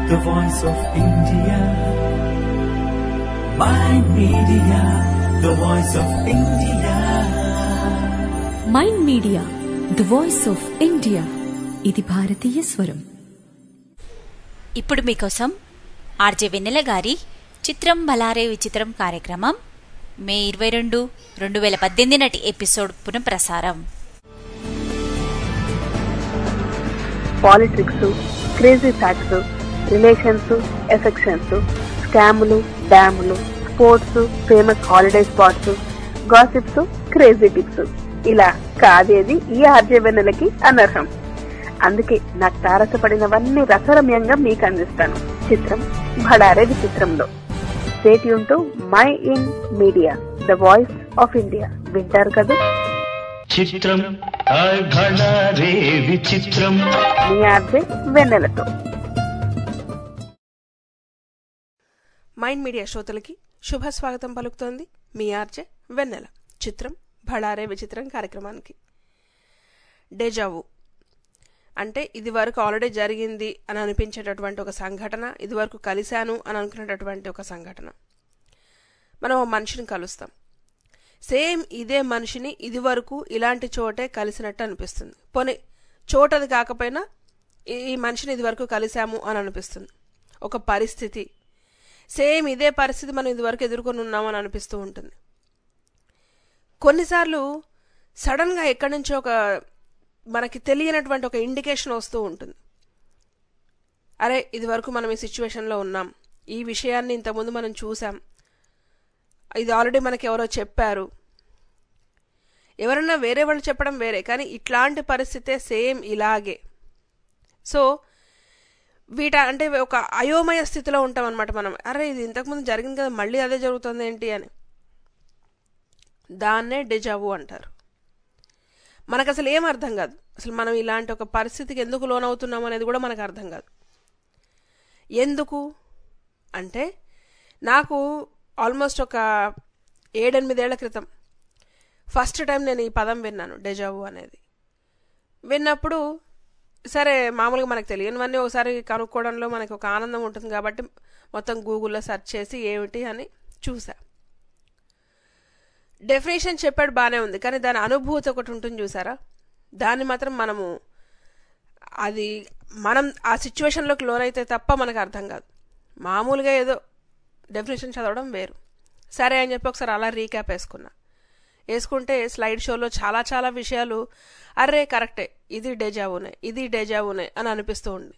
the voice of India. My media, the voice of India. Mind media the voice of India ఇది భారతీయ స్వరం ఇప్పుడు మీకోసం RJ వెన్నెల గారి చిత్రం బలారే విచిత్రం కార్యక్రమం మే ఇరవై రెండు రెండు వేల పద్దెనిమిది నాటి ఎపిసోడ్ పునఃప్రసారం politics crazy facts relations affections స్కాములు డ్యాములు sports famous holiday spots gossips crazy tips ఇలా కాదేది ఈ ఆర్జే వెన్నెలకి అనర్హం అందుకే నాకు తారసపడినవన్నీ రసరమ్యంగా మీకు అందిస్తాను చిత్రం భడారే విచిత్రంలో స్టేట్ యూన్ Mind Media the voice of India వింటారు కదా చిత్రం హాయ్ భళా రే విచిత్రం మీ ఆర్జే వెన్నెలతో మైండ్ మీడియా శ్రోతలకి శుభ స్వాగతం పలుకుతోంది మీ ఆర్జే వెన్నెల చిత్రం భడారే విచిత్రం కార్యక్రమానికి డేజావు అంటే ఇది వరకు ఆల్రెడీ జరిగింది అని అనిపించేటటువంటి ఒక సంఘటన ఇది వరకు కలిశాను అని అనుకునేటటువంటి ఒక సంఘటన మనం ఒక మనిషిని కలుస్తాం సేమ్ ఇదే మనిషిని ఇది వరకు ఇలాంటి చోటే కలిసినట్టు అనిపిస్తుంది పోనీ చోటది కాకపోయినా ఈ- ఈ మనిషిని ఇది వరకు కలిశాము అని అనిపిస్తుంది ఒక పరిస్థితి సేమ్ ఇదే పరిస్థితి మనం ఇదివరకు ఎదుర్కొని ఉన్నామని అనిపిస్తూ ఉంటుంది కొన్నిసార్లు సడన్గా ఎక్కడి నుంచో ఒక మనకి తెలియనటువంటి ఒక ఇండికేషన్ వస్తూ ఉంటుంది అరే ఇది వరకు మనం ఈ సిచ్యువేషన్లో ఉన్నాం ఈ విషయాన్ని ఇంతకుముందు మనం చూసాం ఇది ఆల్రెడీ మనకి ఎవరో చెప్పారు ఎవరన్నా వేరే వాళ్ళు చెప్పడం వేరే కానీ ఇట్లాంటి పరిస్థితే సేమ్ ఇలాగే సో వీట అంటే ఒక అయోమయ స్థితిలో ఉంటాం అనమాట మనం అరే ఇది ఇంతకుముందు జరిగింది కదా మళ్ళీ అదే జరుగుతుంది ఏంటి అని దాన్నే డెజావు అంటారు మనకు అసలు ఏం అర్థం కాదు అసలు మనం ఇలాంటి ఒక పరిస్థితికి ఎందుకు లోనవుతున్నాం అనేది కూడా మనకు అర్థం కాదు ఎందుకు అంటే నాకు ఆల్మోస్ట్ ఒక ఏడెనిమిదేళ్ల క్రితం ఫస్ట్ టైం నేను ఈ పదం విన్నాను డెజావు అనేది విన్నప్పుడు సరే మామూలుగా మనకు తెలియనివన్నీ ఒకసారి కనుక్కోవడంలో మనకి ఒక ఆనందం ఉంటుంది కాబట్టి మొత్తం గూగుల్లో సెర్చ్ చేసి ఏమిటి అని చూసా డెఫినేషన్ చెప్పాడు బాగానే ఉంది కానీ దాని అనుభూతి ఒకటి ఉంటుంది చూసారా దాన్ని మాత్రం మనము అది మనం ఆ సిచ్యువేషన్లోకి లోనైతే తప్ప మనకు అర్థం కాదు మామూలుగా ఏదో డెఫినేషన్ చదవడం వేరు సరే అని చెప్పి ఒకసారి అలా రీక్యాప్ వేసుకున్నా వేసుకుంటే స్లైడ్ షోలో చాలా చాలా విషయాలు అర్రే కరెక్టే ఇది డేజావునే ఇది డేజావునే అని అనిపిస్తూ ఉంది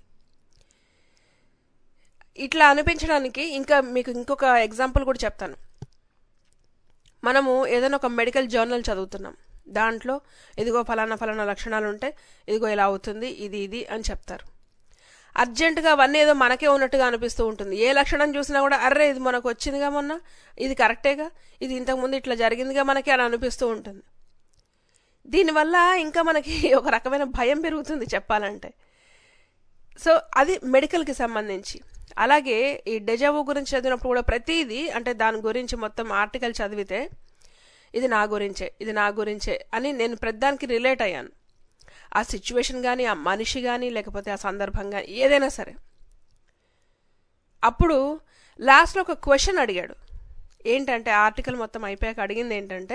ఇట్లా అనిపించడానికి ఇంకా మీకు ఇంకొక ఎగ్జాంపుల్ కూడా చెప్తాను మనము ఏదైనా ఒక మెడికల్ జర్నల్ చదువుతున్నాం దాంట్లో ఇదిగో ఫలానా ఫలానా లక్షణాలు ఉంటే ఇదిగో ఇలా అవుతుంది ఇది ఇది అని చెప్తారు అర్జెంటుగా అవన్నీ ఏదో మనకే ఉన్నట్టుగా అనిపిస్తూ ఉంటుంది ఏ లక్షణం చూసినా కూడా అర్రే ఇది మనకు వచ్చిందిగా మొన్న ఇది కరెక్టేగా ఇది ఇంతకుముందు ఇట్లా జరిగిందిగా మనకి అని అనిపిస్తూ ఉంటుంది దీనివల్ల ఇంకా మనకి ఒక రకమైన భయం పెరుగుతుంది చెప్పాలంటే సో అది మెడికల్కి సంబంధించి అలాగే ఈ డెజావు గురించి చదివినప్పుడు కూడా ప్రతిదీ అంటే దాని గురించి మొత్తం ఆర్టికల్ చదివితే ఇది నా గురించే ఇది నా గురించే అని నేను ప్రతిదానికి రిలేట్ అయ్యాను ఆ సిచ్యువేషన్ కానీ ఆ మనిషి కానీ లేకపోతే ఆ సందర్భం కానీ ఏదైనా సరే అప్పుడు లాస్ట్లో ఒక క్వశ్చన్ అడిగాడు ఏంటంటే ఆర్టికల్ మొత్తం అయిపోయాక అడిగింది ఏంటంటే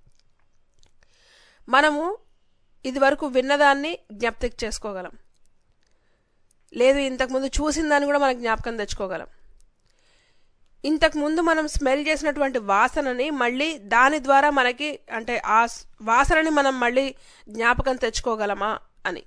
మనము ఇది వరకు విన్నదాన్ని జ్ఞప్తికి చేసుకోగలం లేదు ఇంతకుముందు చూసిన దాన్ని కూడా మనకు జ్ఞాపకం తెచ్చుకోగలం ఇంతకుముందు మనం స్మెల్ చేసినటువంటి వాసనని మళ్ళీ దాని ద్వారా మనకి అంటే ఆ స్- వాసనని మనం మళ్ళీ జ్ఞాపకం తెచ్చుకోగలమా అని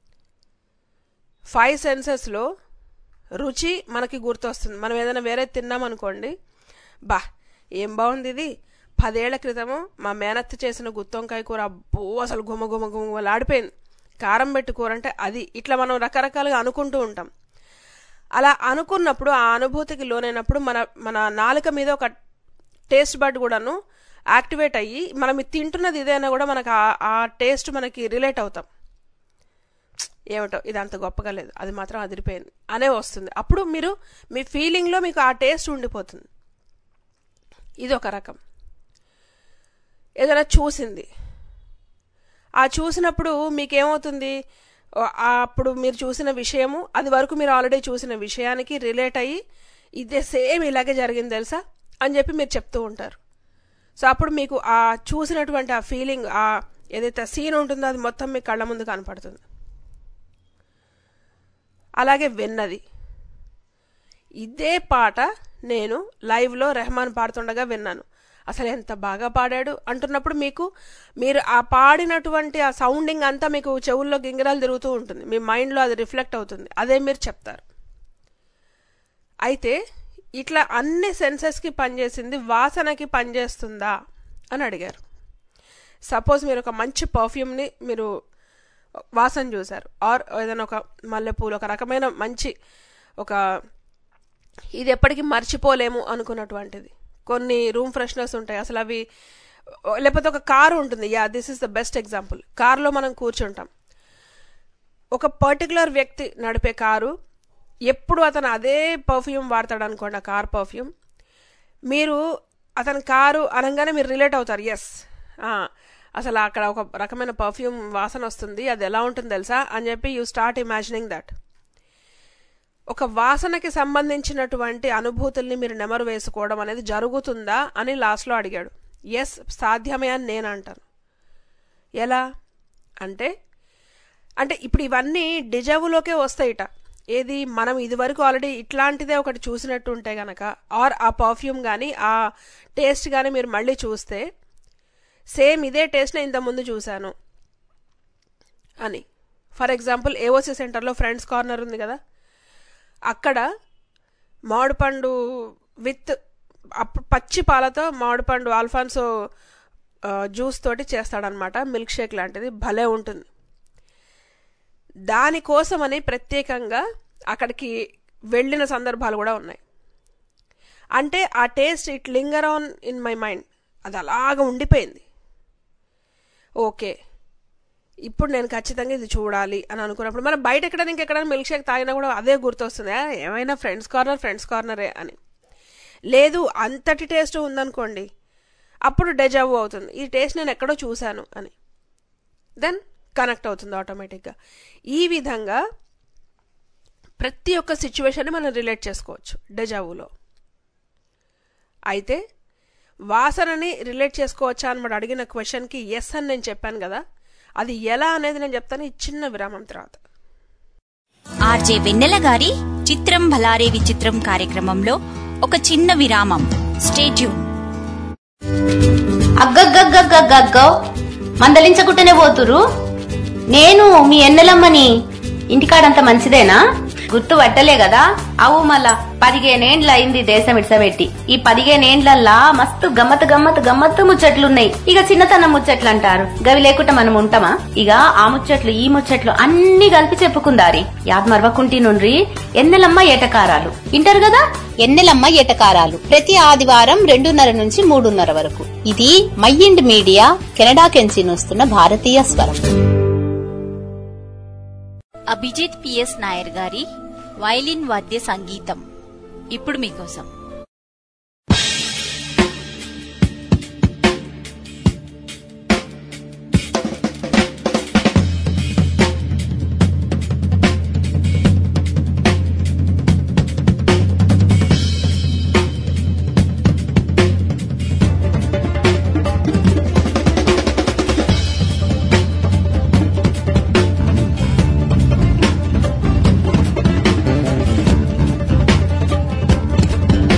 ఫైవ్ సెన్సెస్లో రుచి మనకి గుర్తొస్తుంది మనం ఏదైనా వేరే తిన్నామనుకోండి బా ఏం బాగుంది ఇది పదేళ్ల క్రితము మా మేనత్త చేసిన గుత్తొంకాయ కూర అబ్బో అసలు గుమ గుమ గుమలాడిపోయింది కారం పెట్టి కూర అంటే అది ఇట్లా మనం రకరకాలుగా అనుకుంటూ ఉంటాం అలా అనుకున్నప్పుడు ఆ అనుభూతికి లోనైనప్పుడు మన మన నాలుక మీద ఒక టేస్ట్ బడ్ కూడాను యాక్టివేట్ అయ్యి మనం ఇది తింటున్నది ఇదైనా కూడా మనకు ఆ- ఆ టేస్ట్ మనకి రిలేట్ అవుతాం ఏమిటో ఇది అంత గొప్పగా లేదు అది మాత్రం అదిరిపోయింది అనే వస్తుంది అప్పుడు మీరు మీ ఫీలింగ్లో మీకు ఆ టేస్ట్ ఉండిపోతుంది ఇది ఒక రకం ఏదైనా చూసింది ఆ చూసినప్పుడు మీకేమవుతుంది ఆ అప్పుడు మీరు చూసిన విషయము అది వరకు మీరు ఆల్రెడీ చూసిన విషయానికి రిలేట్ అయ్యి ఇదే సేమ్ ఇలాగే జరిగింది తెలుసా అని చెప్పి మీరు చెప్తూ ఉంటారు సో అప్పుడు మీకు ఆ చూసినటువంటి ఆ ఫీలింగ్ ఆ ఏదైతే సీన్ ఉంటుందో అది మొత్తం మీ కళ్ళ ముందు కనపడుతుంది అలాగే విన్నది ఇదే పాట నేను లైవ్లో రెహమాన్ పాడుతుండగా విన్నాను అసలు ఎంత బాగా పాడాడు అంటున్నప్పుడు మీకు మీరు ఆ పాడినటువంటి ఆ సౌండింగ్ అంతా మీకు చెవుల్లో గింగిరాలు తిరుగుతూ ఉంటుంది మీ మైండ్లో అది రిఫ్లెక్ట్ అవుతుంది అదే మీరు చెప్తారు అయితే ఇట్లా అన్ని సెన్సెస్కి పనిచేసింది వాసనకి పనిచేస్తుందా అని అడిగారు సపోజ్ మీరు ఒక మంచి పర్ఫ్యూమ్ని మీరు వాసన చూశారు ఆర్ ఏదైనా ఒక మల్లెపూలు ఒక రకమైన మంచి ఒక ఇది ఎప్పటికీ మర్చిపోలేము అనుకున్నటువంటిది కొన్ని రూమ్ ఫ్రెషనర్స్ ఉంటాయి అసలు అవి లేకపోతే ఒక కారు ఉంటుంది yeah this is the best example కారులో మనం కూర్చుంటాం ఒక పర్టికులర్ వ్యక్తి నడిపే కారు ఎప్పుడు అతను అదే పర్ఫ్యూమ్ వాడతాడు అనుకోండి ఆ కార్ పర్ఫ్యూమ్ మీరు అతని కారు అనగానే మీరు రిలేట్ అవుతారు ఎస్ అసలు అక్కడ ఒక రకమైన పర్ఫ్యూమ్ వాసన వస్తుంది అది ఎలా ఉంటుంది తెలుసా అని చెప్పి యూ స్టార్ట్ ఇమాజినింగ్ దట్ ఒక వాసనకి సంబంధించినటువంటి అనుభూతుల్ని మీరు నెమరు వేసుకోవడం అనేది జరుగుతుందా అని లాస్ట్లో అడిగాడు ఎస్ సాధ్యమే అని నేను అంటాను ఎలా అంటే అంటే ఇప్పుడు ఇవన్నీ డిజావులోకే వస్తాయిట ఏది మనం ఇదివరకు ఆల్రెడీ ఇట్లాంటిదే ఒకటి చూసినట్టు ఉంటే గనక ఆర్ ఆ పర్ఫ్యూమ్ కానీ ఆ టేస్ట్ కానీ మీరు మళ్ళీ చూస్తే సేమ్ ఇదే టేస్ట్ని ఇంతకుముందు చూశాను అని ఫర్ ఎగ్జాంపుల్ ఏఓసి సెంటర్లో ఫ్రెండ్స్ కార్నర్ ఉంది కదా అక్కడ మామిడిపండు విత్ అప్పుడు పచ్చి పాలతో మామిడిపండు ఆల్ఫాన్సో జ్యూస్ తోటి చేస్తాడనమాట మిల్క్ షేక్ లాంటిది భలే ఉంటుంది దానికోసమని ప్రత్యేకంగా అక్కడికి వెళ్ళిన సందర్భాలు కూడా ఉన్నాయి అంటే ఆ taste it linger on in my mind అది అలాగ ఉండిపోయింది ఓకే ఇప్పుడు నేను ఖచ్చితంగా ఇది చూడాలి అని అనుకున్నప్పుడు మనం బయట ఎక్కడ ఇంకెక్కడైనా మిల్క్ షేక్ తాగినా కూడా అదే గుర్తొస్తుంది ఏమైనా ఫ్రెండ్స్ కార్నర్ ఫ్రెండ్స్ కార్నరే అని లేదు అంతటి టేస్ట్ ఉందనుకోండి అప్పుడు డెజావు అవుతుంది ఈ టేస్ట్ నేను ఎక్కడో చూశాను అని దెన్ కనెక్ట్ అవుతుంది ఆటోమేటిక్గా ఈ విధంగా ప్రతి ఒక్క సిచ్యువేషన్ని మనం రిలేట్ చేసుకోవచ్చు డెజావులో అయితే వాసనని రిలేట్ చేసుకోవచ్చా అని మనం అడిగిన క్వశ్చన్కి ఎస్ అని నేను చెప్పాను కదా అది ఎలా అనేది నేను చెప్తాను ఈ చిన్న విరామం తర్వాత ఆర్జే వెన్నెల గారి చిత్రం భలారే విచిత్రం కార్యక్రమంలో ఒక చిన్న విరామం స్టేట్యూన్ అగ్గగ్గగ్గగ్గగ్గో మందలించకుంటేనే పోతురు నేను మీ ఎన్నెలమ్మని ఇంటికాడంత మంచిదేనా గుర్తు పట్టలే కదా అవు మళ్ళా పదిహేనేండ్ల అయింది దేశం ఇడ్సబెట్టి ఈ పదిహేనేండ్లల్లా మస్తు గమ్మత్ గమ్మత్ గమ్మత్తు ముచ్చట్లున్నాయి ఇక చిన్నతనం ముచ్చట్లు అంటారు గవి లేకుండా మనం ఉంటామా ఇక ఆ ముచ్చట్లు ఈ ముచ్చట్లు అన్ని కలిపి చెప్పుకుందారి యాద్ మరవకుంటి నుండ్రి ఎన్నెలమ్మ ఏటకారాలు ఇంటారు కదా ఎన్నెలమ్మ ఎటకారాలు ప్రతి ఆదివారం రెండున్నర నుంచి మూడున్నర వరకు ఇది మైండ్ మీడియా కెనడా కెంచి వస్తున్న భారతీయ స్వరం అభిజిత్ పిఎస్ నాయర్ గారి వైలిన్ వాద్య సంగీతం ఇప్పుడు మీకోసం Thank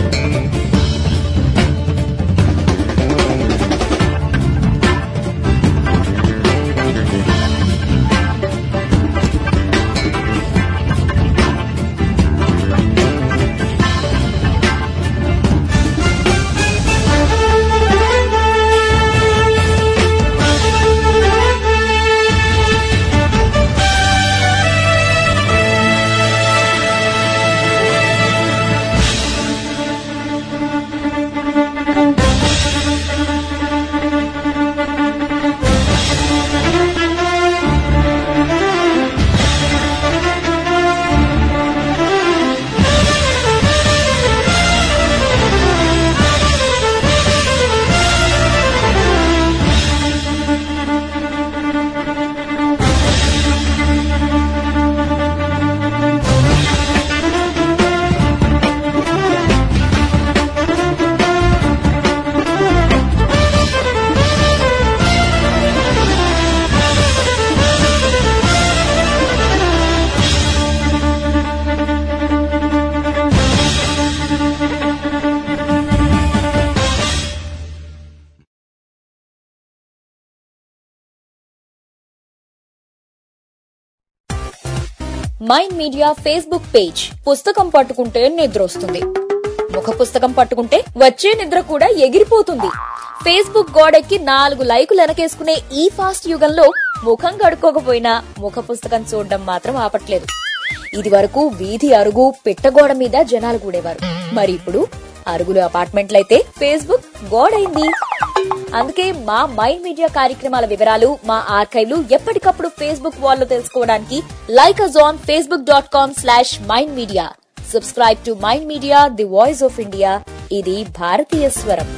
Mind Media Facebook page పుస్తకం పట్టుకుంటే నిద్ర వస్తుంది ముఖ పుస్తకం పట్టుకుంటే వచ్చే నిద్ర కూడా ఎగిరిపోతుంది ఫేస్బుక్ గోడెక్కి నాలుగు లైకులు వెనకేసుకునే ఈ ఫాస్ట్ యుగంలో ముఖం కడుక్కోకపోయినా ముఖ పుస్తకం చూడడం మాత్రం ఆపట్లేదు ఇది వరకు వీధి అరుగు పిట్టగోడ మీద జనాలు కూడేవారు మరి ఇప్పుడు అరుగులు అపార్ట్మెంట్లయితే ఫేస్బుక్ గోడైంది అందుకే మా మైండ్ మీడియా కార్యక్రమాల వివరాలు మా ఆర్కైవ్లు ఎప్పటికప్పుడు ఫేస్బుక్ వాల్లో తెలుసుకోవడానికి like us on Facebook dot com slash Mind Media subscribe to Mind media the voice of India ఇది భారతీయ స్వరం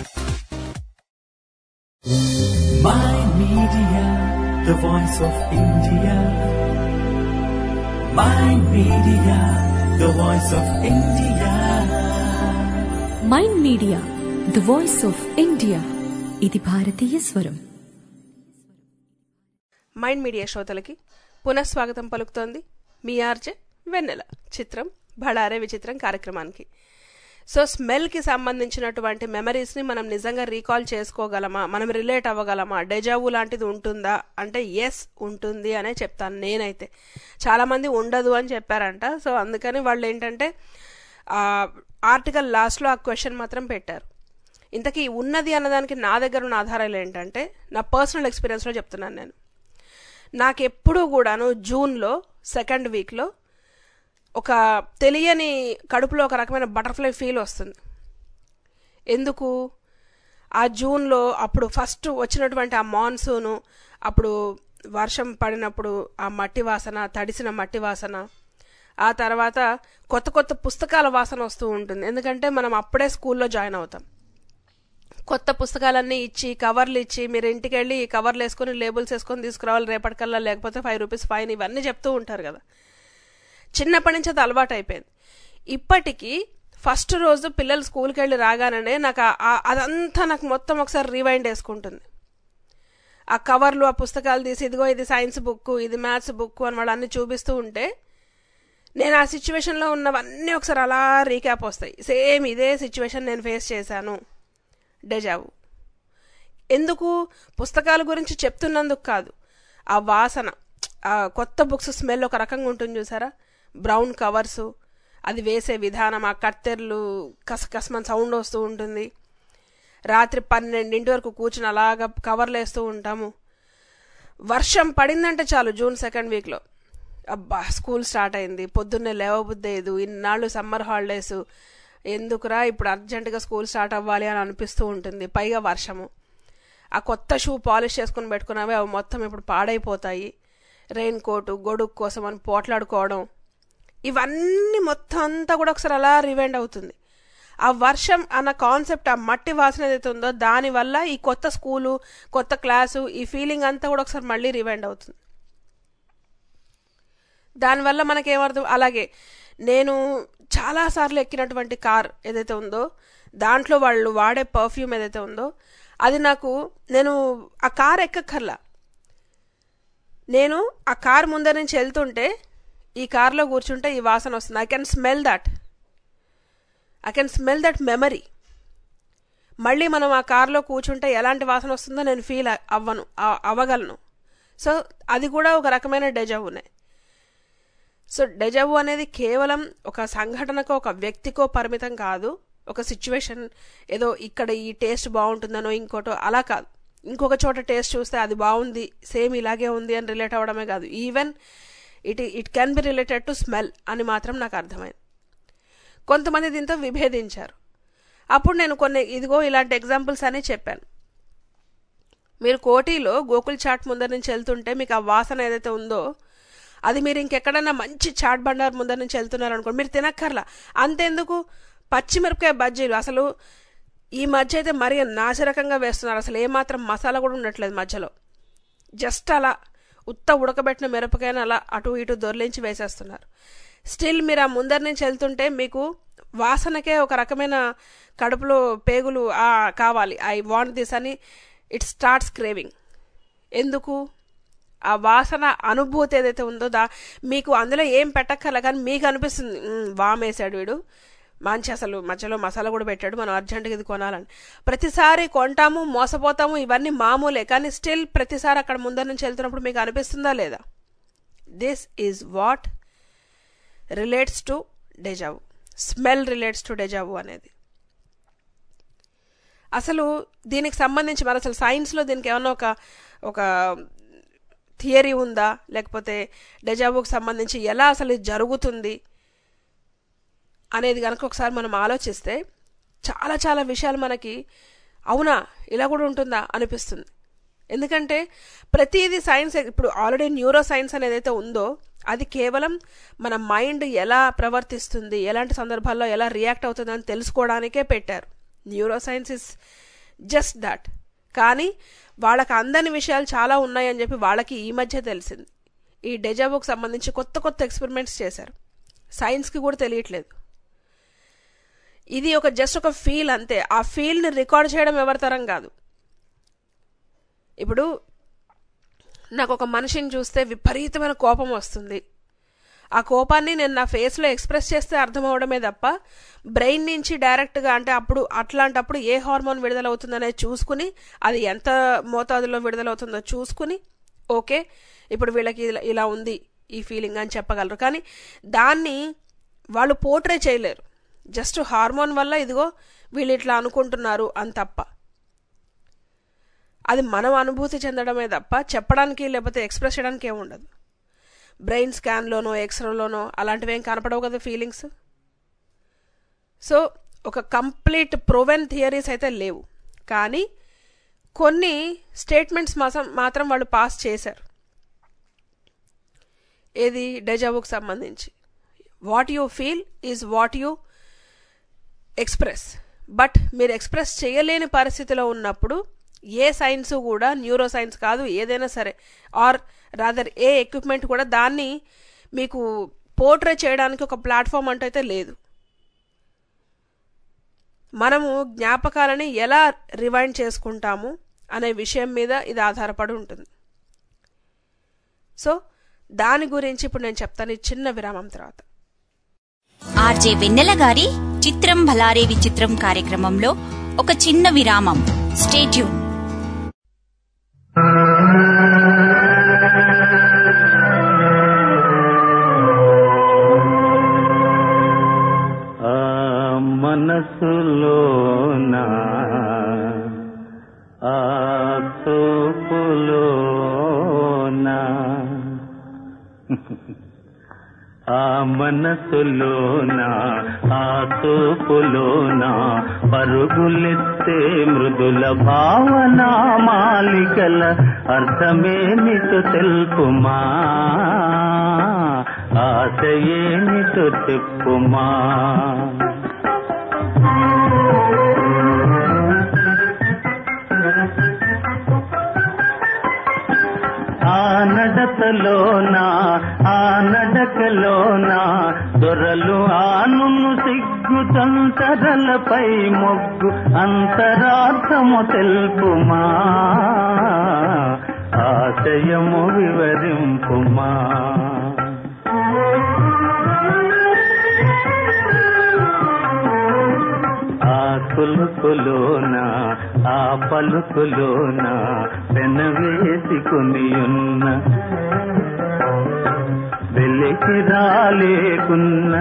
Mind Media, the voice of India. Mind Media, the voice of India. Mind Media the voice of India ఇది భారతీయ స్వరం mind Media శ్రోతలకి పునఃస్వాగతం పలుకుతోంది మీ RJ వెన్నెల చిత్రం బడారే విచిత్రం కార్యక్రమానికి సో స్మెల్కి సంబంధించినటువంటి మెమరీస్ని మనం నిజంగా రీకాల్ చేసుకోగలమా మనం రిలేట్ అవ్వగలమా డెజావు లాంటిది ఉంటుందా అంటే ఎస్ ఉంటుంది అనే చెప్తాను నేనైతే చాలామంది ఉండదు అని చెప్పారంట సో అందుకని వాళ్ళు ఏంటంటే ఆర్టికల్ లాస్ట్లో ఆ క్వశ్చన్ మాత్రం పెట్టారు ఇంతకీ ఉన్నది అన్నదానికి నా దగ్గర ఉన్న ఆధారాలు ఏంటంటే నా పర్సనల్ ఎక్స్పీరియన్స్లో చెప్తున్నాను నేను నాకెప్పుడూ కూడాను జూన్లో సెకండ్ వీక్లో ఒక తెలియని కడుపులో ఒక రకమైన బటర్ఫ్లై ఫీల్ వస్తుంది ఎందుకు ఆ జూన్లో అప్పుడు ఫస్ట్ వచ్చినటువంటి ఆ మాన్సూను అప్పుడు వర్షం పడినప్పుడు ఆ మట్టి వాసన తడిసిన మట్టి వాసన ఆ తర్వాత కొత్త కొత్త పుస్తకాల వాసన వస్తూ ఉంటుంది ఎందుకంటే మనం అప్పుడే స్కూల్లో జాయిన్ అవుతాం కొత్త పుస్తకాలన్నీ ఇచ్చి కవర్లు ఇచ్చి మీరు ఇంటికి వెళ్ళి ఈ కవర్లు వేసుకొని లేబుల్స్ వేసుకొని తీసుకురావాలి రేపటికల్లా లేకపోతే ఫైవ్ రూపీస్ ఫైన్ ఇవన్నీ చెప్తూ ఉంటారు కదా చిన్నప్పటి నుంచి అది అలవాటు అయిపోయింది ఇప్పటికీ ఫస్ట్ రోజు పిల్లలు స్కూల్కి వెళ్ళి రాగానే నాకు అదంతా నాకు మొత్తం ఒకసారి రీవైండ్ వేసుకుంటుంది ఆ కవర్లు ఆ పుస్తకాలు తీసి ఇదిగో ఇది సైన్స్ బుక్ ఇది మ్యాథ్స్ బుక్ అని వాళ్ళు అన్ని చూపిస్తూ ఉంటే నేను ఆ సిచ్యువేషన్లో ఉన్నవన్నీ ఒకసారి అలా రీక్యాప్ వస్తాయి సేమ్ ఇదే సిచ్యువేషన్ నేను ఫేస్ చేశాను డెజావు ఎందుకు పుస్తకాల గురించి చెప్తున్నందుకు కాదు ఆ వాసన ఆ కొత్త బుక్స్ స్మెల్ ఒక రకంగా ఉంటుంది చూసారా బ్రౌన్ కవర్సు అది వేసే విధానం ఆ కత్తెర్లు కసకసమని సౌండ్ వస్తూ ఉంటుంది రాత్రి పన్నెండింటి వరకు కూర్చుని అలాగా కవర్లు వేస్తూ ఉంటాము వర్షం పడిందంటే చాలు జూన్ సెకండ్ వీక్లో అబ్బా స్కూల్ స్టార్ట్ అయింది పొద్దున్నే లేవబుద్దేదు ఇన్నాళ్ళు సమ్మర్ హాలిడేస్ ఎందుకురా ఇప్పుడు అర్జెంటుగా స్కూల్ స్టార్ట్ అవ్వాలి అని అనిపిస్తూ ఉంటుంది పైగా వర్షము ఆ కొత్త షూ పాలిష్ చేసుకుని పెట్టుకున్నవి అవి మొత్తం ఇప్పుడు పాడైపోతాయి రెయిన్ కోటు గొడుగు కోసం అని పోట్లాడుకోవడం ఇవన్నీ మొత్తం అంతా కూడా ఒకసారి అలా రివైండ్ అవుతుంది ఆ వర్షం అన్న కాన్సెప్ట్ ఆ మట్టి వాసన ఏదైతే ఉందో దానివల్ల ఈ కొత్త స్కూలు కొత్త క్లాసు ఈ ఫీలింగ్ అంతా కూడా ఒకసారి మళ్ళీ రివైండ్ అవుతుంది దానివల్ల మనకేమర్థం అలాగే నేను చాలాసార్లు ఎక్కినటువంటి కార్ ఏదైతే ఉందో దాంట్లో వాళ్ళు వాడే పర్ఫ్యూమ్ ఏదైతే ఉందో అది నాకు నేను ఆ కార్ ఎక్కక్కర్లా నేను ఆ కార్ ముందర నుంచి వెళ్తుంటే ఈ కార్లో కూర్చుంటే ఈ వాసన వస్తుంది I can smell that I can smell that memory మళ్ళీ మనం ఆ కార్లో కూర్చుంటే ఎలాంటి వాసన వస్తుందో నేను ఫీల్ అవ్వను అవ్వగలను సో అది కూడా ఒక రకమైన డెజావునే సో డెజావు అనేది కేవలం ఒక సంఘటనకో ఒక వ్యక్తికో పరిమితం కాదు ఒక సిచ్యువేషన్ ఏదో ఇక్కడ ఈ టేస్ట్ బాగుంటుందనో ఇంకోటో అలా కాదు ఇంకొక చోట టేస్ట్ చూస్తే అది బాగుంది సేమ్ ఇలాగే ఉంది అని రిలేట్ అవ్వడమే కాదు even it it can be related to smell అని మాత్రం నాకు అర్థమైంది కొంతమంది దీంతో విభేదించారు అప్పుడు నేను కొన్ని ఇదిగో ఇలాంటి ఎగ్జాంపుల్స్ అని చెప్పాను మీరు కోటిలో గోకుల్ చాట్ ముందర నుంచి వెళ్తుంటే మీకు ఆ వాసన ఏదైతే ఉందో అది మీరు ఇంకెక్కడైనా మంచి చాట్ బండార్ ముందర నుంచి వెళ్తున్నారు అనుకోండి మీరు తినక్కర్లా అంతెందుకు పచ్చిమిరపకాయ బజ్జీలు అసలు ఈ మధ్య అయితే మరీ నాశరకంగా వేస్తున్నారు అసలు ఏమాత్రం మసాలా కూడా ఉండట్లేదు మధ్యలో జస్ట్ అలా ఉత్త ఉడకబెట్టిన మిరపకాయను అలా అటు ఇటు దొర్లించి వేసేస్తున్నారు స్టిల్ మీరు ఆ ముందర నుంచి వెళ్తుంటే మీకు వాసనకే ఒక రకమైన కడుపులో పేగులు కావాలి ఐ వాంట్ దిస్ అని ఇట్ స్టార్ట్స్ క్రేవింగ్ ఎందుకు ఆ వాసన అనుభూతి ఏదైతే ఉందో దా మీకు అందులో ఏం పెట్టక్కర్లే కానీ మీకు అనిపిస్తుంది వామేసాడు వీడు మంచి అసలు మధ్యలో మసాలా కూడా పెట్టాడు మనం అర్జెంటుగా ఇది కొనాలని ప్రతిసారి కొంటాము మోసపోతాము ఇవన్నీ మామూలే కానీ స్టిల్ ప్రతిసారి అక్కడ ముందర నుంచి వెళ్తున్నప్పుడు మీకు అనిపిస్తుందా లేదా this is what relates to deja vu smell relates to deja vu అనేది అసలు దీనికి సంబంధించి మరి అసలు సైన్స్లో దీనికి ఏమన్నా ఒక ఒక థియరీ ఉందా లేకపోతే డెజావుకి సంబంధించి ఎలా అసలు ఇది జరుగుతుంది అనేది కనుక ఒకసారి మనం ఆలోచిస్తే చాలా చాలా విషయాలు మనకి అవునా ఇలా కూడా ఉంటుందా అనిపిస్తుంది ఎందుకంటే ప్రతిదీ సైన్స్ ఇప్పుడు ఆల్రెడీ న్యూరో సైన్స్ అనేది అయితే ఉందో అది కేవలం మన మైండ్ ఎలా ప్రవర్తిస్తుంది ఎలాంటి సందర్భాల్లో ఎలా రియాక్ట్ అవుతుంది అని తెలుసుకోవడానికే పెట్టారు neuroscience is just that కానీ వాళ్ళకి అందని విషయాలు చాలా ఉన్నాయని చెప్పి వాళ్ళకి ఈ మధ్య తెలిసింది ఈ డెజాబుకి సంబంధించి కొత్త కొత్త ఎక్స్పెరిమెంట్స్ చేశారు సైన్స్కి కూడా తెలియట్లేదు ఇది ఒక జస్ట్ ఒక ఫీల్ అంతే ఆ ఫీల్ని రికార్డ్ చేయడం ఎవరి తరం కాదు ఇప్పుడు నాకు ఒక మనిషిని చూస్తే విపరీతమైన కోపం వస్తుంది ఆ కోపాన్ని నేను నా ఫేస్లో ఎక్స్ప్రెస్ చేస్తే అర్థం అవడమే తప్ప బ్రెయిన్ నుంచి డైరెక్ట్గా అంటే అప్పుడు అట్లాంటప్పుడు ఏ హార్మోన్ విడుదలవుతుందనేది చూసుకుని అది ఎంత మోతాదులో విడుదలవుతుందో చూసుకుని ఓకే ఇప్పుడు వీళ్ళకి ఇలా ఇలా ఉంది ఈ ఫీలింగ్ అని చెప్పగలరు కానీ దాన్ని వాళ్ళు పోర్ట్రే చేయలేరు జస్ట్ హార్మోన్ వల్ల ఇదిగో వీళ్ళు ఇట్లా అనుకుంటున్నారు అని తప్ప అది మనం అనుభూతి చెందడమే తప్ప చెప్పడానికి లేకపోతే ఎక్స్ప్రెస్ చేయడానికి ఏమి ఉండదు బ్రెయిన్ స్కాన్లోనో ఎక్స్రేలోనో అలాంటివి ఏం కనపడవు కదా ఫీలింగ్స్ సో ఒక కంప్లీట్ ప్రొవెన్ థియరీస్ అయితే లేవు కానీ కొన్ని స్టేట్మెంట్స్ మాత్రం మాత్రం వాళ్ళు పాస్ చేశారు ఏది డెజాబుకు సంబంధించి what you feel is what you express but మీరు ఎక్స్ప్రెస్ చేయలేని పరిస్థితిలో ఉన్నప్పుడు ఏ సైన్స్ కూడా న్యూరో సైన్స్ కాదు ఏదైనా సరే ఆర్ రాదర్ ఏ ఎక్విప్మెంట్ కూడా దాన్ని మీకు పోర్ట్రే చేయడానికి ఒక ప్లాట్ఫామ్ అంటూ అయితే లేదు మనము జ్ఞాపకాలని ఎలా రివైండ్ చేసుకుంటాము అనే విషయం మీద ఇది ఆధారపడి ఉంటుంది సో దాని గురించి ఇప్పుడు నేను చెప్తాను ఈ చిన్న విరామం తర్వాత ఆర్జే వెన్నెల గారి చిత్రం భలారే విచిత్రం కార్యక్రమంలో ఒక చిన్న విరామం స్టేట్యూన్ ఆ మనసులోన ఆ తోపులోన ఆ మనసులోన ఆ తోపులోన పరుగులెత్తే మృదుల భావన మాలికల అర్థమేమిటో తెలుపుమా ఆశయేమిటో చెప్పుమా ఆ నడకలోన ఆ నడకలోన దొరలు ఆనును సిగ్గు తంతరలపై మొగ్గు అంతరార్థము తెలుపుమా ఆశయము వివరింపుమా ఆ కులుకులోన ఆ పలుకులోన పెనవేసుకుని ఉన్న వెలికి రాలేకున్న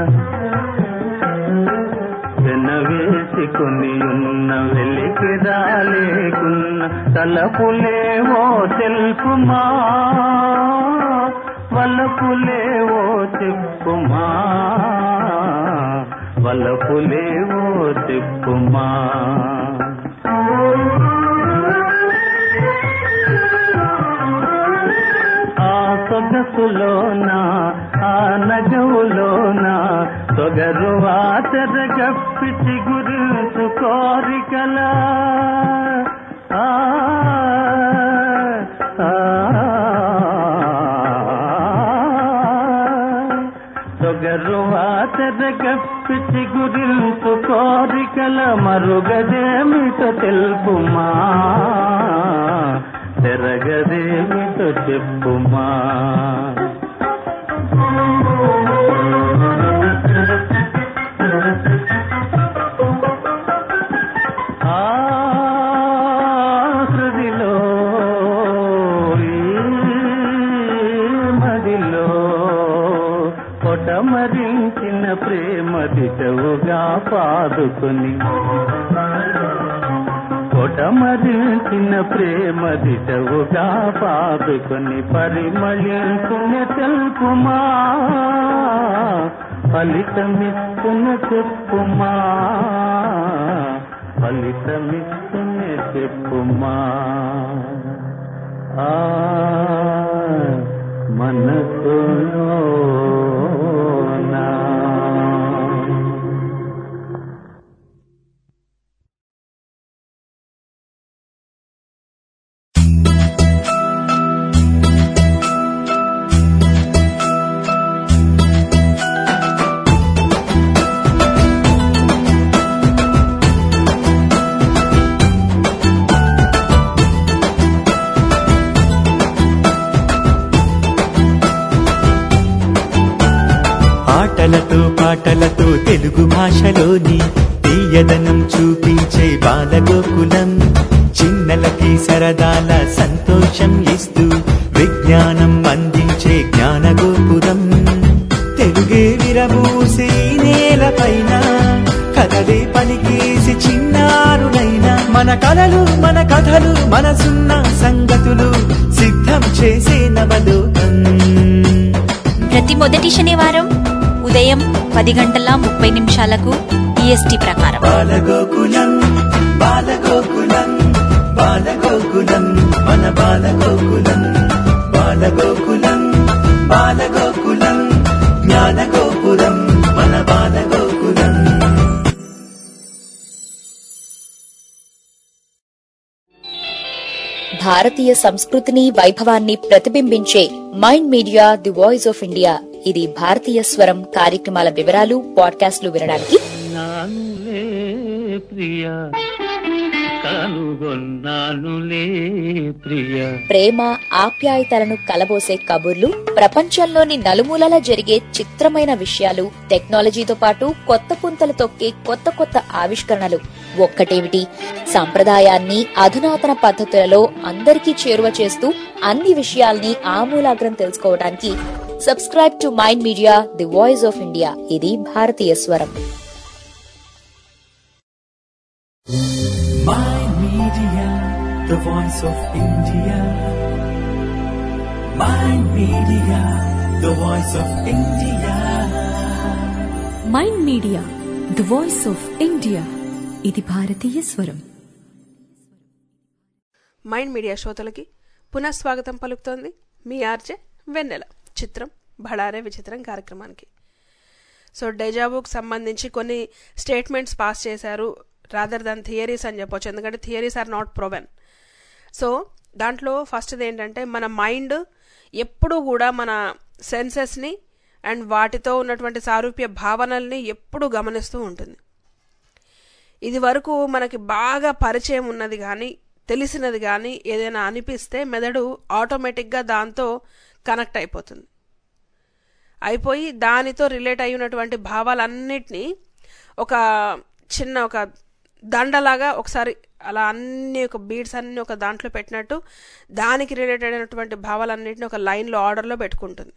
పెనవేసుకుని ఉన్న వెలికి రాలేకున్న తలపులేవో తెలుపుమా వలపులేవో చెప్పుమా వలపులేవో చెప్పుమా ఆ సొగసులోన ఆ నగవులోన సొగరు ఆచర గప్పిచి గురించు కోరికల ఆ ఆ, సొగరు ఆచర గప్పిచి గురించు కోరికల మరుగదేమిటో తెలుపుమా తెరగదేమిటో చెప్పుమా ఆ హృదిలో ఈ మదిలో కొటమరించిన పాడుకొని కొటమరించిన ప్రేమ దిశవుగా పాదుకొని పరిమళించున తెలుపుమా ఫలితమిస్తున్న చెప్పుమా ఫలితమిస్తున్న చెప్పుమా ఆ మనసులోనా ఆటలతో పాటలతో తెలుగు భాషలోని తీయదనం చూపించే బాలగోకులం చిన్నలకి సరదాల సంతోషం ఇస్తూ విజ్ఞానం అందించే జ్ఞానగోపురం తెలుగే విరబూసి ఈ నేలపైన కథలే పలికేసి చిన్నారులైన మన కలలు మన కథలు మనసున్న సంగతులు సిద్ధం చేసే నవలోకం ప్రతి మొదటి శనివారం ఉదయం పది గంటల ముప్పై నిమిషాలకు ఈఎస్టీ ప్రకారం బాలగోకులం బాలగోకులం బాలగోకులం మన బాలగోకులం బాలగోకులం బాలగోకులం జ్ఞానగోపురం మన బాలగోకులం భారతీయ సంస్కృతిని వైభవాన్ని ప్రతిబింబించే Mind media the voice of India ఇది భారతీయ స్వరం కార్యక్రమాల వివరాలు పాడ్కాస్ట్లు వినడానికి నానులే ప్రియ కనుగొన్నానులే ప్రియ ప్రేమ ఆప్యాయతలను కలబోసే కబుర్లు ప్రపంచంలోని నలుమూలలా జరిగే చిత్రమైన విషయాలు టెక్నాలజీతో పాటు కొత్త పుంతలు తొక్కే కొత్త కొత్త ఆవిష్కరణలు ఒక్కటేమిటి సంప్రదాయాన్ని అధునాతన పద్ధతులలో అందరికీ చేరువ చేస్తూ అన్ని విషయాల్ని ఆమూలాగ్రం తెలుసుకోవడానికి subscribe to Mind media the voice of India ఇది భారతీయ స్వరం Mind Media, the voice of India. Mind Media, the voice of India. Mind media the voice of India ఇది భారతీయ స్వరం మైండ్ మీడియా శ్రోతలకి పునఃస్వాగతం పలుకుతోంది మీ ఆర్జే వెన్నెల చిత్రం భడారే విచిత్రం కార్యక్రమానికి సో డెజాబుకు సంబంధించి కొన్ని స్టేట్మెంట్స్ పాస్ చేశారు రాదర్ దాన్ థియరీస్ అని చెప్పొచ్చు ఎందుకంటే theories are not proven so దాంట్లో ఫస్ట్ది ఏంటంటే మన మైండ్ ఎప్పుడూ కూడా మన సెన్సెస్ని అండ్ వాటితో ఉన్నటువంటి సారూప్య భావనల్ని ఎప్పుడూ గమనిస్తూ ఉంటుంది ఇది వరకు మనకి బాగా పరిచయం ఉన్నది కానీ తెలిసినది కానీ ఏదైనా అనిపిస్తే మెదడు ఆటోమేటిక్గా దాంతో కనెక్ట్ అయిపోతుంది అయిపోయి దానితో రిలేట్ అయి ఉన్నటువంటి భావాలన్నిటినీ ఒక చిన్న ఒక దండలాగా ఒకసారి అలా అన్ని ఒక బీడ్స్ అన్ని ఒక దాంట్లో పెట్టినట్టు దానికి రిలేటెడ్ అయినటువంటి భావాలన్నింటినీ ఒక లైన్లో ఆర్డర్లో పెట్టుకుంటుంది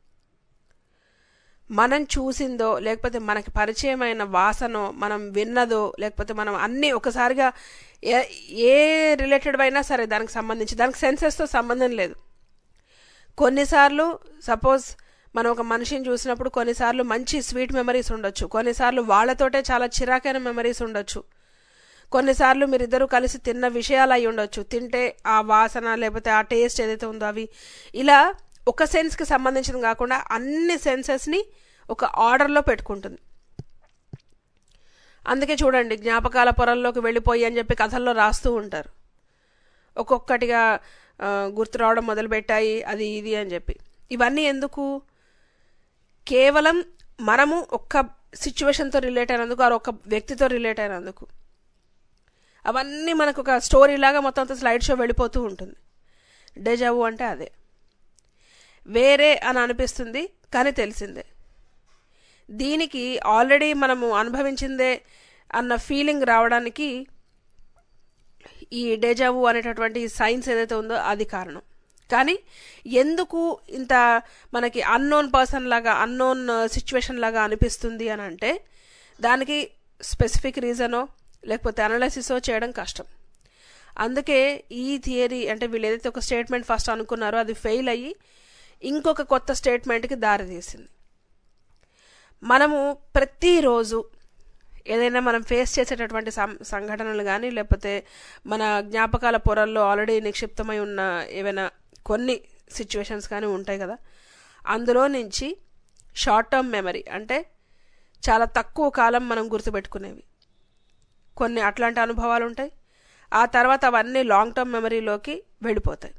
మనం చూసిందో లేకపోతే మనకి పరిచయమైన వాసనో మనం విన్నదో లేకపోతే మనం అన్నీ ఒకసారిగా ఏ ఏ రిలేటెడ్ అయినా సరే దానికి సంబంధించి దానికి సెన్సెస్తో సంబంధం లేదు కొన్నిసార్లు సపోజ్ మనం ఒక మనిషిని చూసినప్పుడు కొన్నిసార్లు మంచి స్వీట్ మెమరీస్ ఉండొచ్చు కొన్నిసార్లు వాళ్ళతోటే చాలా చిరాకైన మెమరీస్ ఉండొచ్చు కొన్నిసార్లు మీరిద్దరూ కలిసి తిన్న విషయాలు అయి ఉండొచ్చు తింటే ఆ వాసన లేకపోతే ఆ టేస్ట్ ఏదైతే ఉందో అవి ఇలా ఒక సెన్స్కి సంబంధించింది కాకుండా అన్ని సెన్సెస్ని ఒక ఆర్డర్లో పెట్టుకుంటుంది అందుకే చూడండి జ్ఞాపకాల పొరల్లోకి వెళ్ళిపోయి అని చెప్పి కథల్లో రాస్తూ ఉంటారు ఒక్కొక్కటిగా ఆ, గుర్తు రావడం మొదలుపెట్టాయి అది ఇది అని చెప్పి ఇవన్నీ ఎందుకు కేవలం మనము ఒక్క సిచ్యువేషన్తో రిలేట్ అయినందుకు ఆ ఒక్క వ్యక్తితో రిలేట్ అయినందుకు అవన్నీ మనకు ఒక స్టోరీ లాగా మొత్తం అంతా స్లైడ్ షో వెళ్ళిపోతూ ఉంటుంది డెజావు అంటే అదే వేరే అని అనిపిస్తుంది కానీ తెలిసిందే దీనికి ఆల్రెడీ మనము అనుభవించిందే అన్న ఫీలింగ్ రావడానికి ఈ డేజావు అనేటటువంటి సైన్స్ ఏదైతే ఉందో అది కారణం కానీ ఎందుకు ఇంత మనకి అన్నోన్ పర్సన్ లాగా అన్నోన్ సిచ్యువేషన్ లాగా అనిపిస్తుంది అని అంటే దానికి స్పెసిఫిక్ రీజనో లేకపోతే అనాలిసిసో చేయడం కష్టం అందుకే ఈ థియరీ అంటే వీళ్ళు ఏదైతే ఒక స్టేట్మెంట్ ఫస్ట్ అనుకున్నారో అది ఫెయిల్ అయ్యి ఇంకొక కొత్త స్టేట్మెంట్కి దారితీసింది మనము ప్రతిరోజు ఏదైనా మనం ఫేస్ చేసేటటువంటి సం- సంఘటనలు కానీ లేకపోతే మన జ్ఞాపకాల పొరల్లో ఆల్రెడీ నిక్షిప్తమై ఉన్న ఏవైనా కొన్ని సిచ్యువేషన్స్ కానీ ఉంటాయి కదా అందులో నుంచి షార్ట్ టర్మ్ మెమరీ అంటే చాలా తక్కువ కాలం మనం గుర్తుపెట్టుకునేవి కొన్ని అట్లాంటి అనుభవాలు ఉంటాయి ఆ తర్వాత అవన్నీ లాంగ్ టర్మ్ మెమరీలోకి వెళ్ళిపోతాయి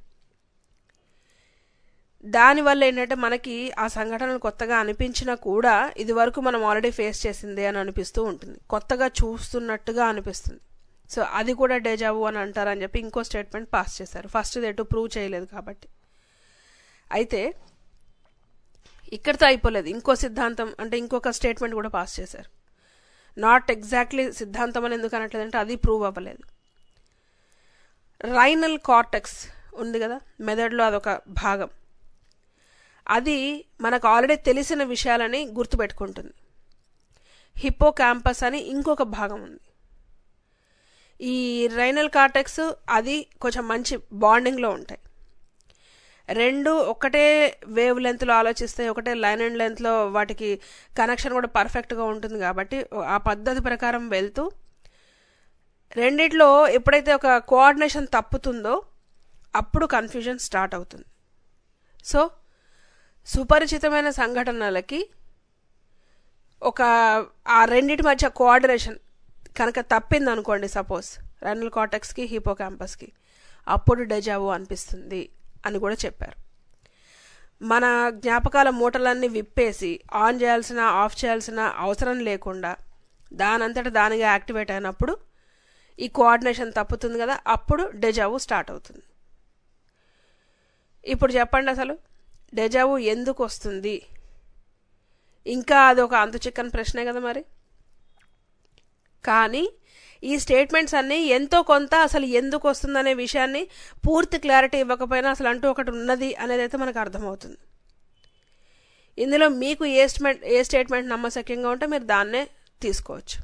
దానివల్ల ఏంటంటే మనకి ఆ సంఘటనలు కొత్తగా అనిపించినా కూడా ఇది వరకు మనం ఆల్రెడీ ఫేస్ చేసిందే అని అనిపిస్తూ ఉంటుంది కొత్తగా చూస్తున్నట్టుగా అనిపిస్తుంది సో అది కూడా డేజావు అని అంటారని చెప్పి ఇంకో స్టేట్మెంట్ పాస్ చేశారు ఫస్ట్ ఇది ఎటు ప్రూవ్ చేయలేదు కాబట్టి అయితే ఇక్కడితో అయిపోలేదు ఇంకో సిద్ధాంతం అంటే ఇంకొక స్టేట్మెంట్ కూడా పాస్ చేశారు నాట్ ఎగ్జాక్ట్లీ సిద్ధాంతం అని ఎందుకు అనట్లేదంటే అది ప్రూవ్ అవ్వలేదు రైనల్ కార్టెక్స్ ఉంది కదా మెదడులో అదొక భాగం అది మనకు ఆల్రెడీ తెలిసిన విషయాలని గుర్తుపెట్టుకుంటుంది హిప్పో క్యాంపస్ అని ఇంకొక భాగం ఉంది ఈ రైనల్ కార్టెక్స్ అది కొంచెం మంచి బాండింగ్లో ఉంటాయి రెండు ఒకటే వేవ్ లెంత్లో ఆలోచిస్తాయి ఒకటే లైన్ అండ్ లెంత్లో వాటికి కనెక్షన్ కూడా పర్ఫెక్ట్గా ఉంటుంది కాబట్టి ఆ పద్ధతి ప్రకారం వెళ్తూ రెండిట్లో ఎప్పుడైతే ఒక కోఆర్డినేషన్ తప్పుతుందో అప్పుడు కన్ఫ్యూజన్ స్టార్ట్ అవుతుంది సో సుపరిచితమైన సంఘటనలకి ఒక ఆ రెండిటి మధ్య కోఆర్డినేషన్ కనుక తప్పింది అనుకోండి సపోజ్ రెనల్ కాటెక్స్కి హిపో క్యాంపస్కి అప్పుడు డెజావు అనిపిస్తుంది అని కూడా చెప్పారు మన జ్ఞాపకాల మూటలన్నీ విప్పేసి ఆన్ చేయాల్సిన ఆఫ్ చేయాల్సిన అవసరం లేకుండా దానంతట దానిగా యాక్టివేట్ అయినప్పుడు ఈ కోఆర్డినేషన్ తప్పుతుంది కదా అప్పుడు డెజావు స్టార్ట్ అవుతుంది ఇప్పుడు చెప్పండి అసలు డెజావు ఎందుకు వస్తుంది ఇంకా అది ఒక అంతు చిక్కని ప్రశ్నే కదా మరి కానీ ఈ స్టేట్మెంట్స్ అన్నీ ఎంతో కొంత అసలు ఎందుకు వస్తుందనే విషయాన్ని పూర్తి క్లారిటీ ఇవ్వకపోయినా అసలు అంటూ ఒకటి ఉన్నది అనేది అయితే మనకు అర్థమవుతుంది ఇందులో మీకు ఏ స్టేట్మెంట్ ఏ స్టేట్మెంట్ నమ్మశక్యంగా ఉంటే మీరు దాన్నే తీసుకోవచ్చు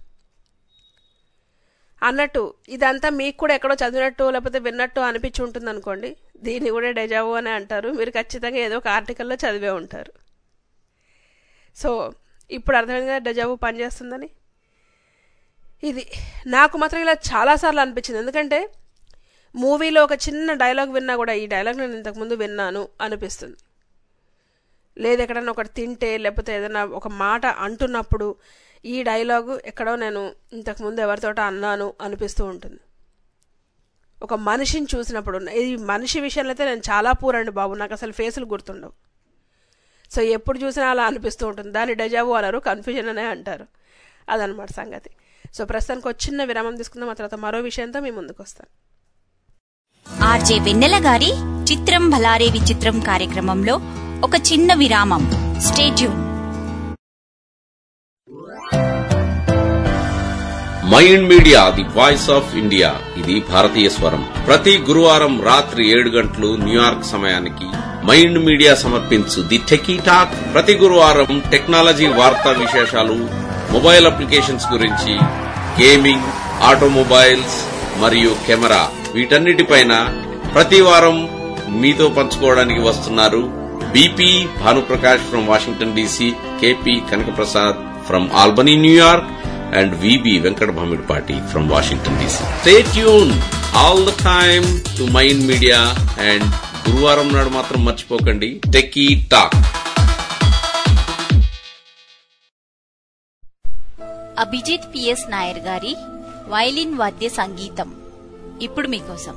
అన్నట్టు ఇదంతా మీకు కూడా ఎక్కడో చదివినట్టు లేకపోతే విన్నట్టు అనిపించి ఉంటుంది అనుకోండి దీన్ని కూడా డెజావు అని అంటారు మీరు ఖచ్చితంగా ఏదో ఒక ఆర్టికల్లో చదివే ఉంటారు సో ఇప్పుడు అర్థమైంది కదా డెజావు పనిచేస్తుందని ఇది నాకు మాత్రం ఇలా చాలాసార్లు అనిపించింది ఎందుకంటే మూవీలో ఒక చిన్న డైలాగ్ విన్నా కూడా ఈ డైలాగ్ నేను ఇంతకుముందు విన్నాను అనిపిస్తుంది లేదు ఎక్కడన్నా ఒకటి తింటే లేకపోతే ఏదైనా ఒక మాట అంటున్నప్పుడు ఈ డైలాగు ఎక్కడో నేను ఇంతకుముందు ఎవరితోట అన్నాను అనిపిస్తూ ఉంటుంది ఒక మనిషిని చూసినప్పుడు ఈ మనిషి విషయంలో అయితే నేను చాలా పూరండి బాబు నాకు అసలు ఫేసులు గుర్తుండవు సో ఎప్పుడు చూసినా అలా అనిపిస్తూ ఉంటుంది దాన్ని డెజావు అనరు కన్ఫ్యూజన్ అనే అంటారు అదనమాట సంగతి సో ప్రస్తుతానికి ఒక చిన్న విరామం తీసుకుందాం ఆ తర్వాత మరో విషయంతో మీ ముందుకు వస్తాను ఆర్జే వెన్నెల గారి చిత్రం భలారే విచిత్రం కార్యక్రమంలో ఒక చిన్న విరామం stay tuned Mind media the voice of India ఇది భారతీయ స్వరం ప్రతి గురువారం రాత్రి ఏడు గంటలు న్యూయార్క్ సమయానికి మైండ్ మీడియా సమర్పించు ది టెకీ టాక్ ప్రతి గురువారం టెక్నాలజీ వార్తా విశేషాలు మొబైల్ అప్లికేషన్స్ గురించి గేమింగ్ ఆటోమొబైల్స్ మరియు కెమెరా వీటన్నిటిపైన ప్రతి వారం మీతో పంచుకోవడానికి వస్తున్నారు BP Bhanuprakash from Washington DC KP Kanakaprasad from Albany New York and VB Venkat Bhamidpati from Washington DC. Stay tuned all the time to Mind Media and గురువారం నాడు మాత్రం మర్చిపోకండి Techie Talk Abhijit PS Nair గారి వైలిన్ వాద్య సంగీతం ఇప్పుడు మీకోసం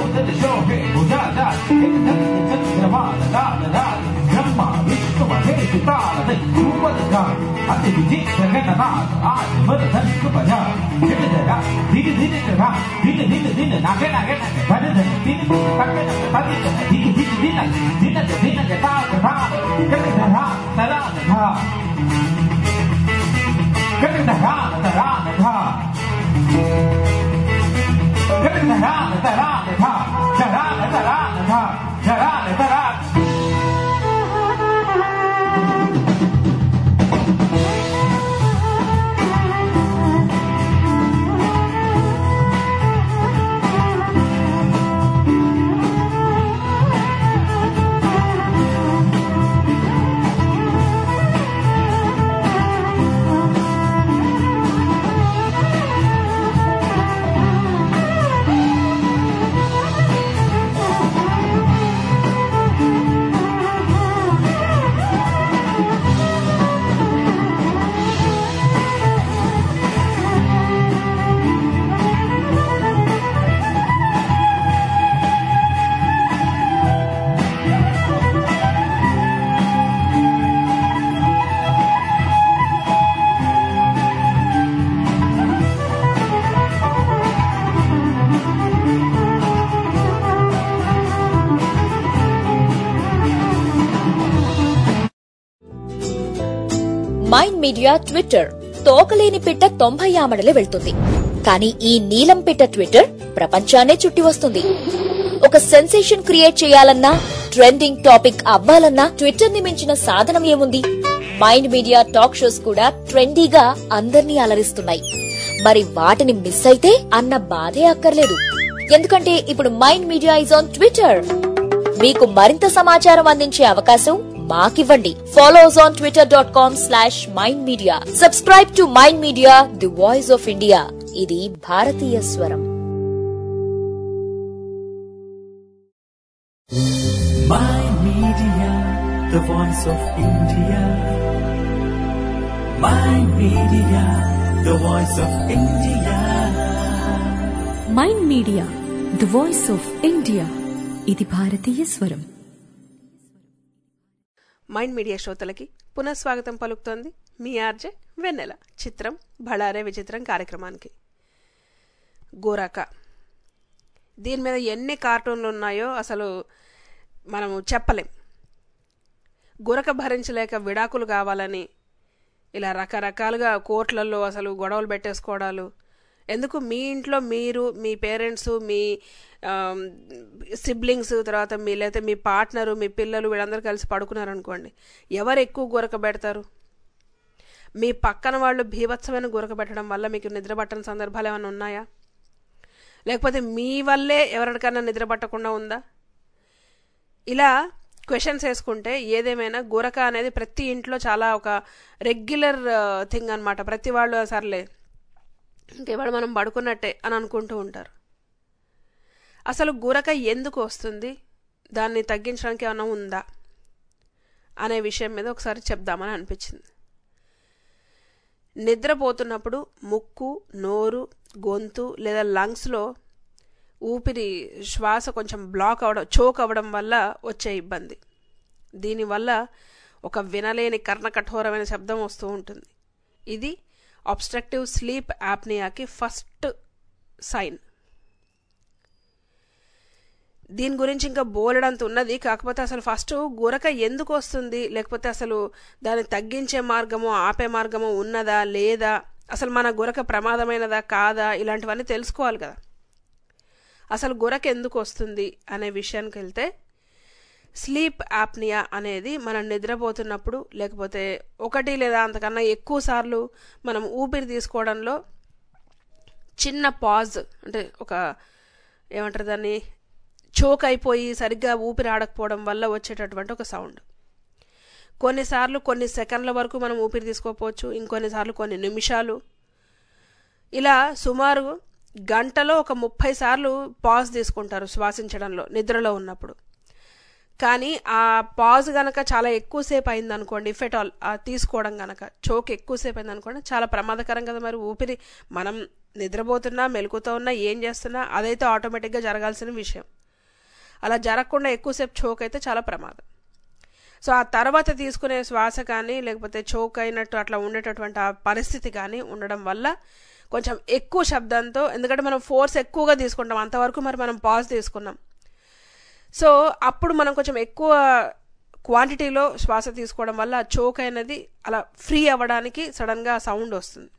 Brahma Vishnu Mahesha 最大了那如果的干，俺得比这个干的大，啊，什么的咱是不讲，这个的呀，这个这个这个，这个这个这个哪个哪个哪个，反正的，这个他个他这个这个这个这个这个这个这个大个大，这个的他那那的他，这个的他那那的他。这个在哪？在哪？在哪？在哪？在哪？在哪？在哪？在哪？ Mind Media Twitter తోకలేని పిట్ట తొంభై ఆమడలే వెళ్తుంది కానీ ఈ నీలం పిట్ట ట్విట్టర్ ప్రపంచాన్నే చుట్టి వస్తుంది ఒక సెన్సేషన్ క్రియేట్ చేయాలన్నా ట్రెండింగ్ టాపిక్ అవ్వాలన్నా ట్విట్టర్ ని మించిన సాధనం ఏముంది మైండ్ మీడియా టాక్ షోస్ కూడా ట్రెండీగా అందర్నీ అలరిస్తున్నాయి మరి వాటిని మిస్ అయితే అన్న బాధే అక్కర్లేదు ఎందుకంటే ఇప్పుడు Mind Media is on Twitter మీకు మరింత సమాచారం అందించే అవకాశం మాకివ్వండి follow us on Twitter dot com slash Mind Media subscribe to Mind media the voice of India ఇది భారతీయ స్వరం My Media, the voice of India. My Media, the voice of India. Mind Media the voice of India ఇది భారతీయ స్వరం mind Media శ్రోతలకి పునఃస్వాగతం పలుకుతోంది మీ RJ వెన్నెల చిత్రం బళారే విచిత్రం కార్యక్రమానికి గోరాక దీని మీద ఎన్ని కార్టూన్లు ఉన్నాయో అసలు మనము చెప్పలేం గురక భరించలేక విడాకులు కావాలని ఇలా రకరకాలుగా కోర్టులలో అసలు గొడవలు పెట్టేసుకోవడాలు ఎందుకు మీ ఇంట్లో మీరు మీ పేరెంట్స్ మీ సిబ్లింగ్స్ తర్వాత మీ లేకపోతే మీ పార్ట్నరు మీ పిల్లలు వీళ్ళందరూ కలిసి పడుకున్నారనుకోండి ఎవరు ఎక్కువ గురక పెడతారు మీ పక్కన వాళ్ళు భీభత్సమైన గురక పెట్టడం వల్ల మీకు నిద్ర పట్టని సందర్భాలు ఏమైనా ఉన్నాయా లేకపోతే మీ వల్లే ఎవరికైనా నిద్ర పట్టకుండా ఉందా ఇలా క్వశ్చన్స్ వేసుకుంటే ఏదేమైనా గురక అనేది ప్రతి ఇంట్లో చాలా ఒక రెగ్యులర్ థింగ్ అనమాట ప్రతి వాళ్ళు సర్లే ఇంకేవాడు మనం పడుకున్నట్టే అని అనుకుంటూ ఉంటారు అసలు గురక ఎందుకు వస్తుంది దాన్ని తగ్గించడానికి ఏమైనా ఉందా అనే విషయం మీద ఒకసారి చెప్దామని అనిపించింది నిద్రపోతున్నప్పుడు ముక్కు నోరు గొంతు లేదా లంగ్స్లో ఊపిరి శ్వాస కొంచెం బ్లాక్ అవడం చోక్ అవ్వడం వల్ల వచ్చే ఇబ్బంది దీనివల్ల ఒక వినలేని కర్ణకఠోరమైన శబ్దం వస్తూ ఉంటుంది ఇది అబ్స్ట్రక్టివ్ స్లీప్ యాప్నియాకి ఫస్ట్ సైన్ దీని గురించి ఇంకా బోలెడంత ఉన్నది కాకపోతే అసలు ఫస్ట్ గురక ఎందుకు వస్తుంది లేకపోతే అసలు దాన్ని తగ్గించే మార్గమో ఆపే మార్గమో ఉన్నదా లేదా అసలు మన గురక ప్రమాదమైనదా కాదా ఇలాంటివన్నీ తెలుసుకోవాలి కదా అసలు గురక ఎందుకు వస్తుంది అనే విషయానికి వెళ్తే స్లీప్ యాప్నియా అనేది మనం నిద్రపోతున్నప్పుడు లేకపోతే ఒకటి లేదా అంతకన్నా ఎక్కువ సార్లు మనం ఊపిరి తీసుకోవడంలో చిన్న పాజ్ అంటే ఒక ఏమంటారు దాన్ని చోక్ అయిపోయి సరిగ్గా ఊపిరి ఆడకపోవడం వల్ల వచ్చేటటువంటి ఒక సౌండ్ కొన్నిసార్లు కొన్ని సెకండ్ల వరకు మనం ఊపిరి తీసుకోకపోవచ్చు ఇంకొన్నిసార్లు కొన్ని నిమిషాలు ఇలా సుమారు గంటలో ఒక ముప్పై సార్లు పాజ్ తీసుకుంటారు శ్వాసించడంలో నిద్రలో ఉన్నప్పుడు కానీ ఆ పాజ్ గనక చాలా ఎక్కువసేపు అయింది అనుకోండి ఇఫ్ ఎట్ ఆల్ ఆ తీసుకోవడం గనక చోక్ ఎక్కువసేపు అయింది అనుకోండి చాలా ప్రమాదకరం కదా మరి ఊపిరి మనం నిద్రపోతున్నా మెలుకుతూ ఉన్నా ఏం చేస్తున్నా అదైతే ఆటోమేటిక్గా జరగాల్సిన విషయం అలా జరగకుండా ఎక్కువసేపు చోక్ అయితే చాలా ప్రమాదం సో ఆ తర్వాత తీసుకునే శ్వాస కానీ లేకపోతే చోక్ అయినట్టు అట్లా ఉండేటటువంటి ఆ పరిస్థితి కానీ ఉండడం వల్ల కొంచెం ఎక్కువ శబ్దంతో ఎందుకంటే మనం ఫోర్స్ ఎక్కువగా తీసుకుంటాం అంతవరకు మరి మనం పాజ్ తీసుకున్నాం సో అప్పుడు మనం కొంచెం ఎక్కువ క్వాంటిటీలో శ్వాస తీసుకోవడం వల్ల చోక్ అనేది అలా ఫ్రీ అవ్వడానికి సడన్గా సౌండ్ వస్తుంది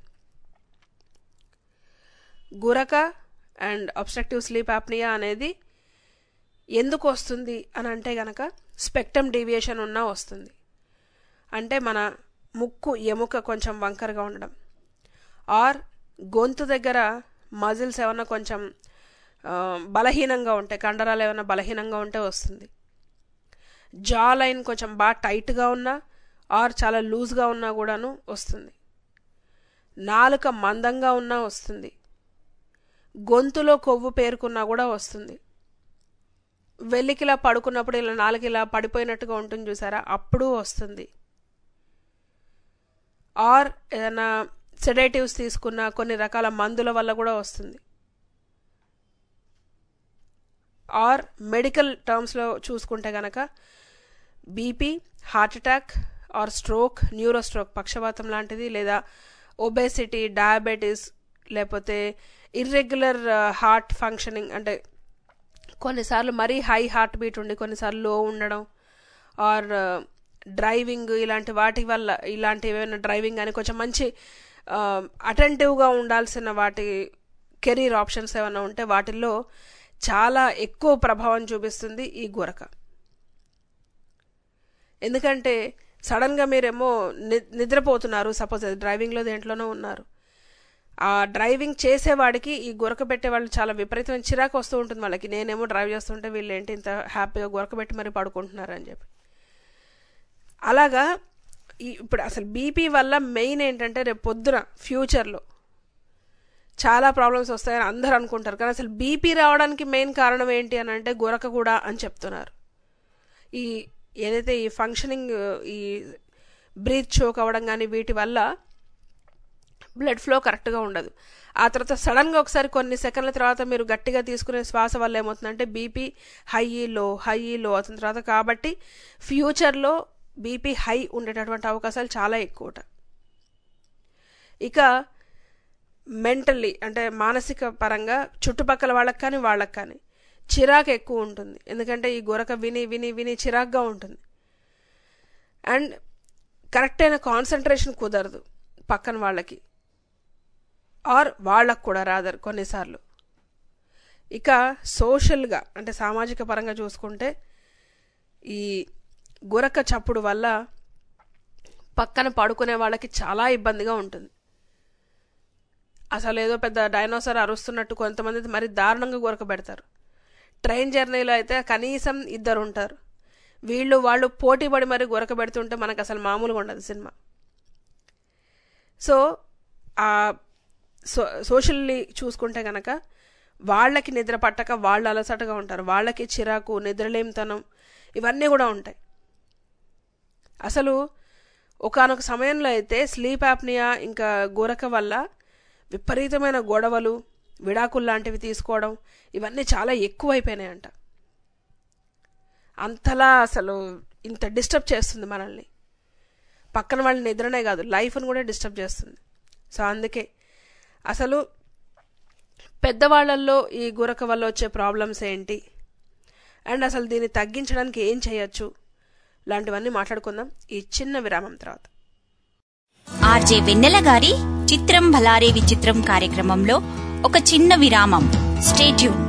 గురక అండ్ అబ్స్ట్రక్టివ్ స్లీప్ యాప్నియా అనేది ఎందుకు వస్తుంది అని అంటే గనక స్పెక్టమ్ డీవియేషన్ ఉన్నా వస్తుంది అంటే మన ముక్కు ఎముక కొంచెం వంకరగా ఉండడం ఆర్ గొంతు దగ్గర మజిల్స్ ఏమన్నా కొంచెం ఆ, బలహీనంగా ఉంటాయి కండరాలు ఏమైనా బలహీనంగా ఉంటే వస్తుంది జా లైన్ కొంచెం బాగా టైట్గా ఉన్నా ఆర్ చాలా లూజ్గా ఉన్నా కూడాను వస్తుంది నాలుక మందంగా ఉన్నా వస్తుంది గొంతులో కొవ్వు పేరుకున్నా కూడా వస్తుంది వెల్లికిలా పడుకున్నప్పుడు ఇలా నాలుగు ఇలా పడిపోయినట్టుగా ఉంటుంది చూసారా అప్పుడు వస్తుంది ఆర్ ఏదైనా సెడేటివ్స్ తీసుకున్న కొన్ని రకాల మందుల వల్ల కూడా వస్తుంది ఆర్ మెడికల్ టర్మ్స్లో చూసుకుంటే గనక BP heart attack or stroke neuro stroke పక్షవాతం లాంటిది లేదా ఒబేసిటీ డయాబెటీస్ లేకపోతే ఇర్రెగ్యులర్ హార్ట్ ఫంక్షనింగ్ అంటే కొన్నిసార్లు మరీ హై హార్ట్ బీట్ ఉండి కొన్నిసార్లు లో ఉండడం ఆర్ డ్రైవింగ్ ఇలాంటి వాటి వల్ల ఇలాంటి ఏమైనా డ్రైవింగ్ అని కొంచెం మంచి అటెంటివ్గా ఉండాల్సిన వాటి కెరీర్ ఆప్షన్స్ ఏమైనా ఉంటే వాటిల్లో చాలా ఎక్కువ ప్రభావం చూపిస్తుంది ఈ గురక ఎందుకంటే సడన్గా మీరేమో ని నిద్రపోతున్నారు సపోజ్ డ్రైవింగ్లో దేంట్లోనో ఉన్నారు ఆ డ్రైవింగ్ చేసేవాడికి ఈ గురక పెట్టే వాళ్ళు చాలా విపరీతమైన చిరాకు వస్తూ ఉంటుంది వాళ్ళకి నేనేమో డ్రైవ్ చేస్తుంటే వీళ్ళు ఏంటి ఇంత హ్యాపీగా గురక పెట్టి మరి పడుకుంటున్నారు అని చెప్పి అలాగా ఈ ఇప్పుడు అసలు బీపీ వల్ల మెయిన్ ఏంటంటే రేపు పొద్దున ఫ్యూచర్లో చాలా ప్రాబ్లమ్స్ వస్తాయని అందరూ అనుకుంటారు కానీ అసలు బీపీ రావడానికి మెయిన్ కారణం ఏంటి అని అంటే గురక కూడా అని చెప్తున్నారు ఈ ఏదైతే ఈ ఫంక్షనింగ్ ఈ బ్రీత్ చోక్ అవ్వడం కానీ వీటి వల్ల బ్లడ్ ఫ్లో కరెక్ట్గా ఉండదు ఆ తర్వాత సడన్గా ఒకసారి కొన్ని సెకండ్ల తర్వాత మీరు గట్టిగా తీసుకునే శ్వాస వల్ల ఏమవుతుందంటే బీపీ హై లో హై లో అవుతున్న తర్వాత కాబట్టి ఫ్యూచర్లో బీపీ హై ఉండేటటువంటి అవకాశాలు చాలా ఎక్కువట ఇక మెంటల్లీ అంటే మానసిక పరంగా చుట్టుపక్కల వాళ్ళకి కానీ వాళ్ళకి కానీ చిరాకు ఎక్కువ ఉంటుంది ఎందుకంటే ఈ గొరక విని విని విని చిరాగ్గా ఉంటుంది అండ్ కరెక్ట్ అయిన కాన్సన్ట్రేషన్ కుదరదు పక్కన వాళ్ళకి ఆర్ వాళ్ళకు కూడా రాదరు కొన్నిసార్లు ఇక సోషల్గా అంటే సామాజిక పరంగా చూసుకుంటే ఈ గురక చప్పుడు వల్ల పక్కన పడుకునే వాళ్ళకి చాలా ఇబ్బందిగా ఉంటుంది అసలు ఏదో పెద్ద డైనోసార్ అరుస్తున్నట్టు కొంతమంది మరి దారుణంగా గురక పెడతారు ట్రైన్ జర్నీలో అయితే కనీసం ఇద్దరు ఉంటారు వీళ్ళు వాళ్ళు పోటీ పడి మరి గురక పెడుతుంటే మనకు అసలు మామూలుగా ఉండదు సినిమా సో ఆ సో సోషల్లీ చూసుకుంటే కనుక వాళ్ళకి నిద్ర పట్టక వాళ్ళు అలసటగా ఉంటారు వాళ్ళకి చిరాకు నిద్రలేమితనం ఇవన్నీ కూడా ఉంటాయి అసలు ఒకనొక సమయంలో అయితే స్లీప్ యాప్నియా ఇంకా గురక వల్ల విపరీతమైన గొడవలు విడాకులు లాంటివి తీసుకోవడం ఇవన్నీ చాలా ఎక్కువైపోయినాయంట అంతలా అసలు ఇంత డిస్టర్బ్ చేస్తుంది మనల్ని పక్కన వాళ్ళ నిద్రనే కాదు లైఫ్ను కూడా డిస్టర్బ్ చేస్తుంది సో అందుకే అసలు పెద్దవాళ్ళల్లో ఈ గురక వల్ల వచ్చే ప్రాబ్లమ్స్ ఏంటి అండ్ అసలు దీన్ని తగ్గించడానికి ఏం చేయొచ్చు లాంటివన్నీ మాట్లాడుకుందాం ఈ చిన్న విరామం తర్వాత ఆర్జే వెన్నెల గారి చిత్రం భలారే విచిత్రం కార్యక్రమంలో ఒక చిన్న విరామం స్టేట్యూన్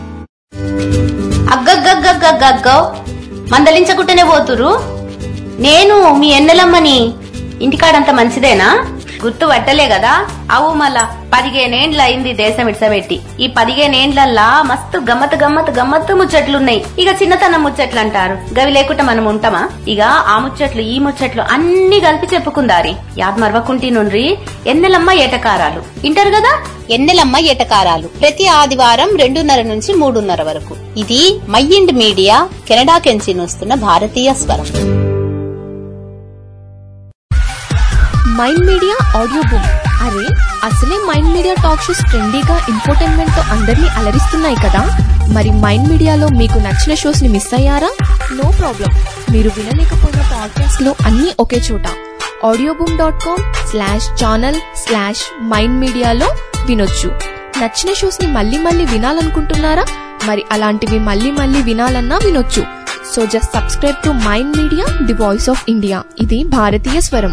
అగ్గగ్గగ్గగ్గగ్గో మందలించకుంటేనే పోతురు నేను మీ ఎన్నెలమ్మని ఇంటికాడంత మంచిదేనా గుర్తు పట్టలే కదా అవు మళ్ళా పదిహేనేండ్ల అయింది దేశం ఇడ్సబెట్టి ఈ పదిహేనేండ్లల్లా మస్తు గమ్మత్ గమ్మత్ గమ్మత్తు ముచ్చట్లున్నాయి ఇక చిన్నతనం ముచ్చట్లు అంటారు గవి లేకుండా మనం ఉంటామా ఇక ఆ ముచ్చట్లు ఈ ముచ్చట్లు అన్ని కలిపి చెప్పుకుందారి యాద్ మరవకుంటి నుండ్రి ఎన్నెలమ్మ ఏటకారాలు ఇంటారు కదా ఎన్నెలమ్మ ఎటకారాలు ప్రతి ఆదివారం రెండున్నర నుంచి మూడున్నర వరకు ఇది మైండ్ మీడియా కెనడా కెంచి వస్తున్న భారతీయ స్వరం మైండ్ మీడియా ఆడియో బుక్ అరే అసలే మైండ్ మీడియా టాక్ షోస్ ట్రెండీగా ఇన్ఫోటైన్మెంట్ తో అందరినీ అలరిస్తున్నాయి కదా మరి మైండ్ మీడియాలో మీకు నచ్చిన షోస్ ని మిస్ అయ్యారా నో ప్రాబ్లం మీరు వినలేకపోయిన పాడ్కాస్ట్ లో అన్ని ఒకే చోట Audioboom dot com slash channel slash Mind మీడియాలో వినొచ్చు నచ్చిన షోస్ ని మళ్ళీ మళ్ళీ వినాలనుకుంటున్నారా మరి అలాంటివి మళ్ళీ మళ్ళీ వినాలన్నా వినొచ్చు so just subscribe to Mind media the voice of India ఇది భారతీయ స్వరం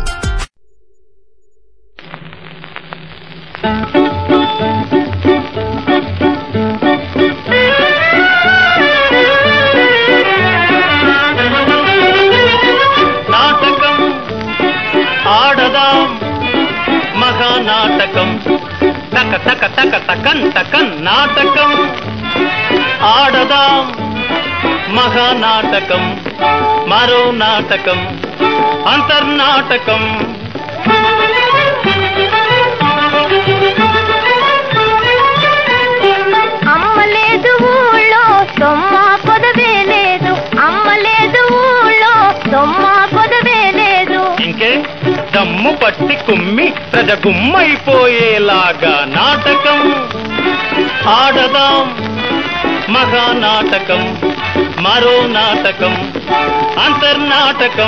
నాటకం ఆడదాం మహానాటకం తక తక తక తకన్ తకన్ నాటకం ఆడదాం మహానాటకం మరో నాటకం అంతర్నాటకం అమ్మ లేదు ఊళ్ళో సొమ్మ పొదవే లేదు అమ్మ లేదు ఊళ్ళో సొమ్మ పొదవే లేదు ఇంకే దమ్ము పట్టి కుమ్మి ప్రజ గుమ్మైపోయేలాగా నాటకం ఆడదాం మహానాటకం మరో నాటకం అంతర్నాటకం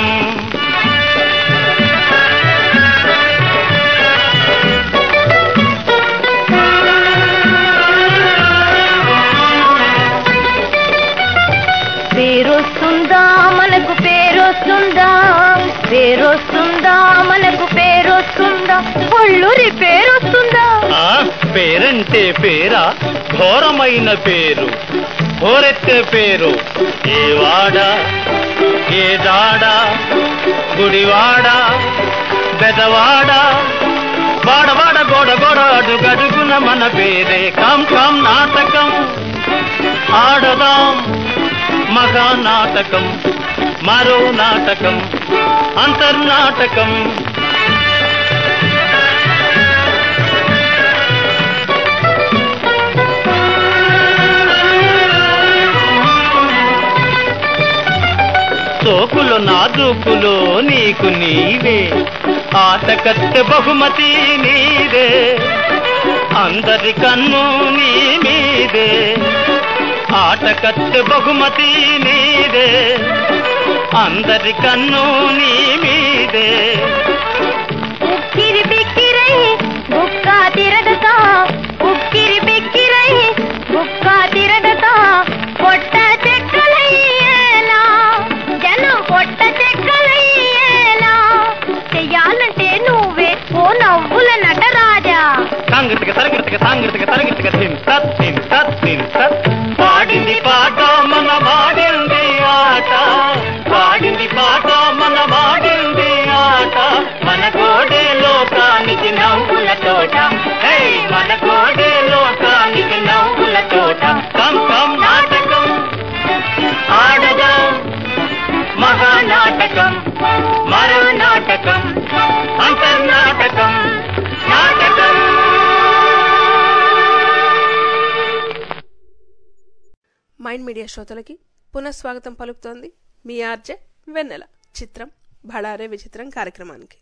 పేరొస్తుందా మనకు పేరొస్తుందా పేరొస్తుందా మనకు పేరొస్తుందా ఒళ్ళూరి పేరొస్తుందా ఆ పేరంటే పేరా ఘోరమైన పేరు ఘోరెత్తే పేరు ఏ వాడ ఏ దాడ గుడివాడ బెదవాడ వాడవాడ గోడ గోడ అడుగడుగున మన పేరే కం కం నాటకం ఆడదాం మగా నాటకం మరో నాటకం అంతర్నాటకం సోకులు నాజూకులు నీకు నీవే ఆటకత్తె బహుమతి నీదే అందరి కన్ను నీ మీదే ఆటకత్తె బహుమతి నీదే అందరి కన్ను నీ మీదే ఉక్కిరి బిక్కిరై బుక్క తిరగక ఉక్కిరి బిక్కిరై బుక్క తిరగక పొట్ట చెక్కలయ్యేలా జనం పొట్ట చెక్కలయ్యేలా చెయ్యాలంటే నువ్వే ఓ నవ్వుల నటరాజా సాంగతిక తరగతిక సాంగతిక తరగతిక తిన్ సత్ తిన్ సత్ తిన్ సత్ పాడింది పాట మన వాడింది ఆట పాడింది పాట మన వాడింది ఆట మన కోడే లోకానికి నవ్వుల తోట హే మన కోడే లోకానికి నవ్వుల తోట కం కం నాటకం ఆడదాం మహానాటకం మరో నాటకం అంతర్నాటకం నాటకం మైండ్ మీడియా శ్రోతలకి పునఃస్వాగతం పలుకుతోంది మీ ఆర్జే వెన్నెల చిత్రం భళారే విచిత్రం కార్యక్రమానికి